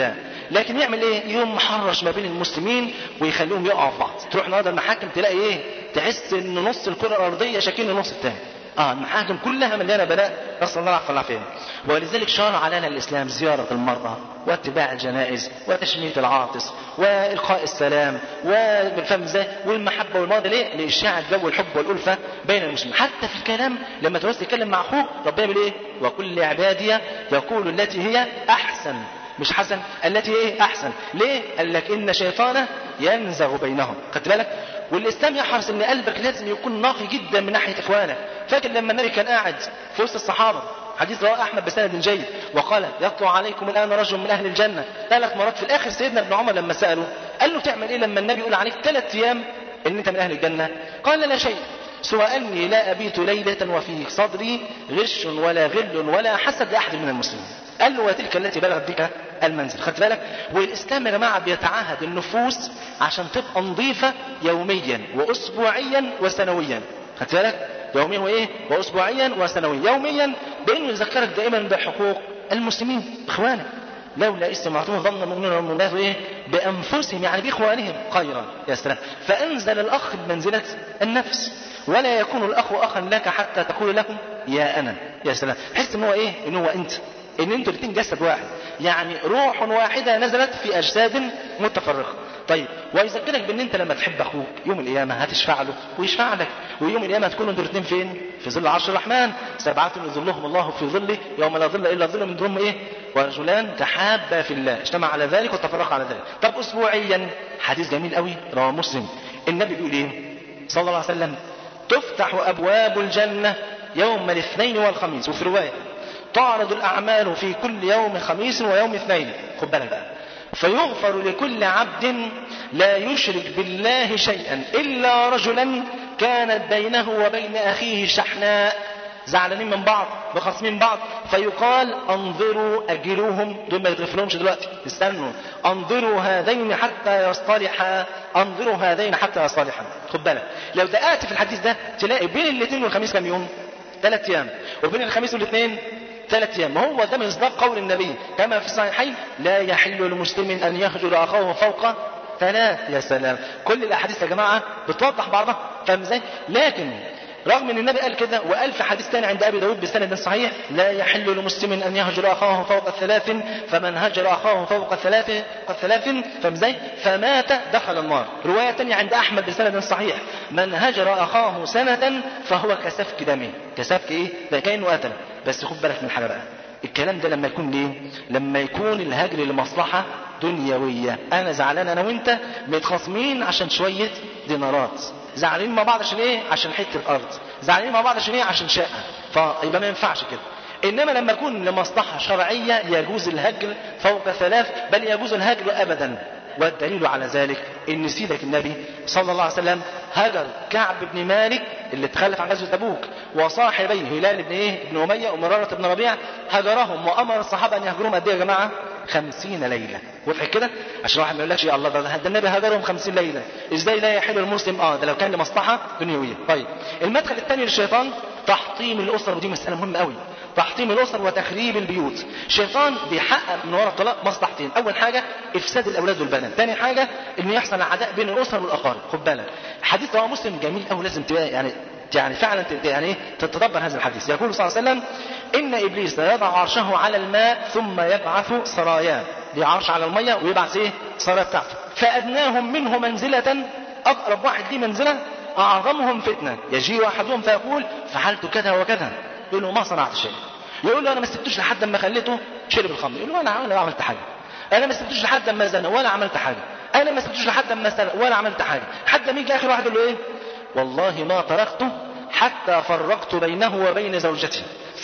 لكن يعمل ايه يوم محرش ما بين المسلمين ويخليهم يقعوا في بعض تروح النهارده المحاكم تلاقي ايه تحس ان نص الكره الارضيه شاكين النص الثاني اه المحاكم كلها مليانه بلاء نسال الله العفو والعافيه ولذلك شرع لنا الاسلام زياره المرضى واتباع الجنائز وتشميت العاطس والقاء السلام والفهم ازاي والمحبه والموده ليه؟ لاشاعه جو الحب والالفه بين المسلمين حتى في الكلام لما تعوز تتكلم مع اخوك ربنا بيقول ايه؟ وكل عبادي يقول التي هي احسن مش حسن التي ايه احسن ليه قال لك ان شيطانه ينزغ بينهم خدت بالك والاسلام يحرص ان قلبك لازم يكون نقي جدا من ناحيه اخوانك فاكر لما النبي كان قاعد في وسط الصحابه حديث رواه احمد بسند جيد وقال يطلع عليكم الان رجل من اهل الجنه ثلاث مرات في الاخر سيدنا ابن عمر لما ساله قال له تعمل ايه لما النبي يقول عليك ثلاث ايام ان انت من اهل الجنه قال لا شيء سوى اني لا ابيت ليله وفي صدري غش ولا غل ولا حسد لاحد من المسلمين قال له وتلك التي بلغت بك المنزل خدت بالك والاسلام يا جماعه بيتعاهد النفوس عشان تبقى نظيفه يوميا واسبوعيا وسنويا خدت بالك يوميا وايه واسبوعيا وسنويا يوميا بانه يذكرك دائما بحقوق المسلمين اخوانك لولا استمعتم ظن المؤمنون والمؤمنات ايه بانفسهم يعني باخوانهم خيرا يا سلام فانزل الاخ بمنزله النفس ولا يكون الاخ اخا لك حتى تقول له يا انا يا سلام حس ان هو ايه ان هو انت ان انتوا الاثنين جسد واحد يعني روح واحده نزلت في اجساد متفرقه طيب ويذكرك بان انت لما تحب اخوك يوم القيامه هتشفع له ويشفع لك ويوم القيامه هتكونوا انتوا الاثنين فين؟ في ظل عرش الرحمن سبعه يظلهم الله في ظله يوم لا ظل الا ظل من ظلهم ايه؟ ورجلان تحابا في الله اجتمع على ذلك وتفرقا على ذلك طب اسبوعيا حديث جميل قوي رواه مسلم النبي بيقول ايه؟ صلى الله عليه وسلم تفتح ابواب الجنه يوم الاثنين والخميس وفي روايه تعرض الأعمال في كل يوم خميس ويوم اثنين خد بالك بقى فيغفر لكل عبد لا يشرك بالله شيئا إلا رجلا كانت بينه وبين أخيه شحناء زعلانين من بعض مخاصمين بعض فيقال انظروا اجلوهم دول ما يتغفرهمش دلوقتي استنوا انظروا هذين حتى يصطلحا انظروا هذين حتى يصطلحا خد بالك لو دققت في الحديث ده تلاقي بين الاثنين والخميس كام يوم ثلاث ايام وبين الخميس والاثنين ثلاث ايام هو ده مصداق قول النبي كما في الصحيحين لا يحل لمسلم ان يهجر اخاه فوق ثلاث يا سلام كل الاحاديث يا جماعه بتوضح بعضها فاهم ازاي لكن رغم ان النبي قال كده وقال في حديث ثاني عند ابي داود بسند صحيح لا يحل لمسلم ان يهجر اخاه فوق الثلاث فمن هجر اخاه فوق الثلاث الثلاث فاهم ازاي فمات دخل النار روايه ثانيه عند احمد بسند صحيح من هجر اخاه سنه فهو كسفك دمه كسفك ايه ده كانه قتل بس خد بالك من حاجه بقى الكلام ده لما يكون ليه لما يكون الهجر لمصلحه دنيويه انا زعلان انا وانت متخاصمين عشان شويه دينارات زعلانين مع بعض عشان ايه عشان حته ارض زعلانين مع بعض عشان ايه عشان شقه فيبقى ما ينفعش كده انما لما يكون لمصلحه شرعيه يجوز الهجر فوق ثلاث بل يجوز الهجر ابدا والدليل على ذلك ان سيدك النبي صلى الله عليه وسلم هجر كعب بن مالك اللي تخلف عن غزوه تبوك وصاحبيه هلال بن ايه بن اميه ومراره بن ربيع هجرهم وامر الصحابه ان يهجروهم قد ايه يا جماعه؟ خمسين ليلة وضحك كده عشان واحد ما يقولكش يا الله ده, ده النبي هجرهم خمسين ليلة ازاي لا يحل المسلم اه ده لو كان لمصلحة دنيوية طيب المدخل الثاني للشيطان تحطيم الأسرة ودي مسألة مهمة قوي تحطيم الأسر وتخريب البيوت الشيطان بيحقق من وراء الطلاق مصلحتين أول حاجة إفساد الأولاد والبنات ثاني حاجة إنه يحصل عداء بين الأسر والأقارب خد بالك حديث رواه مسلم جميل قوي لازم تبقى يعني يعني فعلا يعني ايه تتدبر هذا الحديث يقول صلى الله عليه وسلم ان ابليس يضع عرشه على الماء ثم يبعث سراياه عرش على الميه ويبعث ايه سرايا بتاعته فادناهم منه منزله اقرب واحد ليه منزله اعظمهم فتنه يجيء احدهم فيقول فعلت كذا وكذا يقول له ما صنعت شيء يقول له انا ما سبتوش لحد ما خليته شرب الخمر يقول له انا ولا عملت حاجه انا ما سبتوش لحد ما زنى ولا عملت حاجه انا ما سبتوش لحد ما سرق ولا عملت حاجه حتى ما يجي اخر واحد يقول له ايه والله ما تركته حتى فرقت بينه وبين زوجته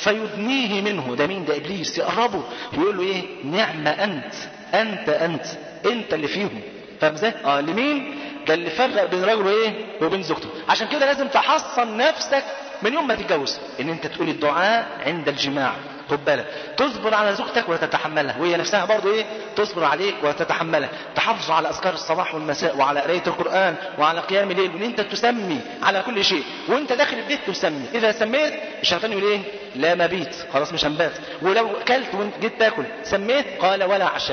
فيدنيه منه ده مين ده ابليس يقربه ويقول له ايه نعم انت انت انت انت اللي فيهم فاهم ازاي؟ اه لمين؟ ده اللي فرق بين رجل وايه؟ وبين زوجته عشان كده لازم تحصن نفسك من يوم ما تتجوز ان انت تقول الدعاء عند الجماع خد بالك تصبر على زوجتك وتتحملها وهي نفسها برضه ايه تصبر عليك وتتحملها تحافظ على اذكار الصباح والمساء وعلى قرايه القران وعلى قيام الليل وان انت تسمي على كل شيء وانت داخل البيت تسمي اذا سميت الشيطان يقول ايه لا مبيت خلاص مش هنبات ولو كلت وانت جيت تاكل سميت قال ولا عشاء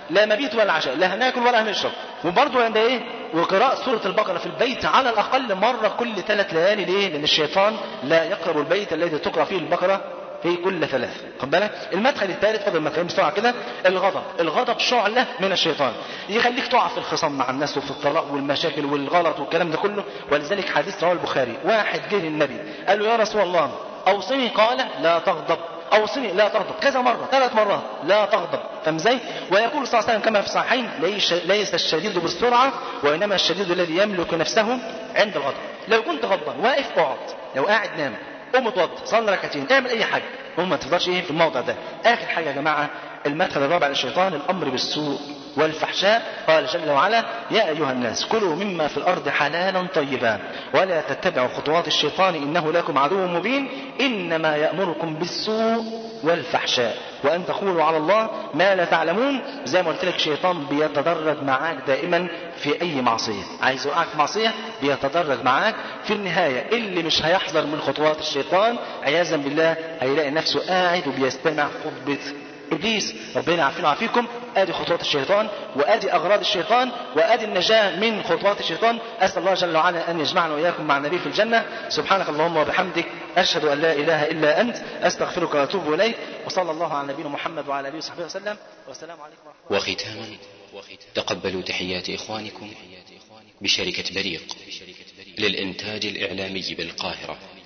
لا مبيت ولا عشاء لا هناكل ولا هنشرب وبرضه عند ايه وقراءة سورة البقرة في البيت على الأقل مرة كل ثلاث ليالي ليه؟ لأن الشيطان لا يقرب البيت الذي تقرأ فيه البقرة في كل ثلاث خد بالك المدخل الثالث فضل المدخلين بسرعه كده الغضب الغضب شعله من الشيطان يخليك تقع في الخصام مع الناس وفي الطلاق والمشاكل والغلط والكلام ده كله ولذلك حديث رواه البخاري واحد جه للنبي قال له يا رسول الله اوصني قال لا تغضب اوصني لا تغضب كذا مره ثلاث مرات لا تغضب فاهم ازاي ويقول صلى الله عليه وسلم كما في الصحيحين ليس ليس الشديد بالسرعه وانما الشديد الذي يملك نفسه عند الغضب لو كنت غضبان واقف اقعد لو قاعد نام قوم اتوضى صلي ركعتين اعمل اي حاجه هم ما تفضلش ايه في الموضع ده اخر حاجه يا جماعه المدخل الرابع للشيطان الامر بالسوء والفحشاء قال جل وعلا يا ايها الناس كلوا مما في الارض حلالا طيبا ولا تتبعوا خطوات الشيطان انه لكم عدو مبين انما يامركم بالسوء والفحشاء وان تقولوا على الله ما لا تعلمون زي ما قلت لك الشيطان بيتدرج معاك دائما في اي معصيه عايز يوقعك في معصيه بيتدرج معاك في النهايه اللي مش هيحذر من خطوات الشيطان عياذا بالله هيلاقي نفسه قاعد وبيستمع خطبه ابليس ربنا يعافينا ويعافيكم ادي خطوات الشيطان وادي اغراض الشيطان وادي النجاه من خطوات الشيطان اسال الله جل وعلا ان يجمعنا واياكم مع النبي في الجنه سبحانك اللهم وبحمدك اشهد ان لا اله الا انت استغفرك واتوب اليك وصلى الله على نبينا محمد وعلى اله وصحبه وسلم والسلام عليكم ورحمه الله وختاما تقبلوا تحيات إخوانكم بشركة بريق للإنتاج الإعلامي بالقاهرة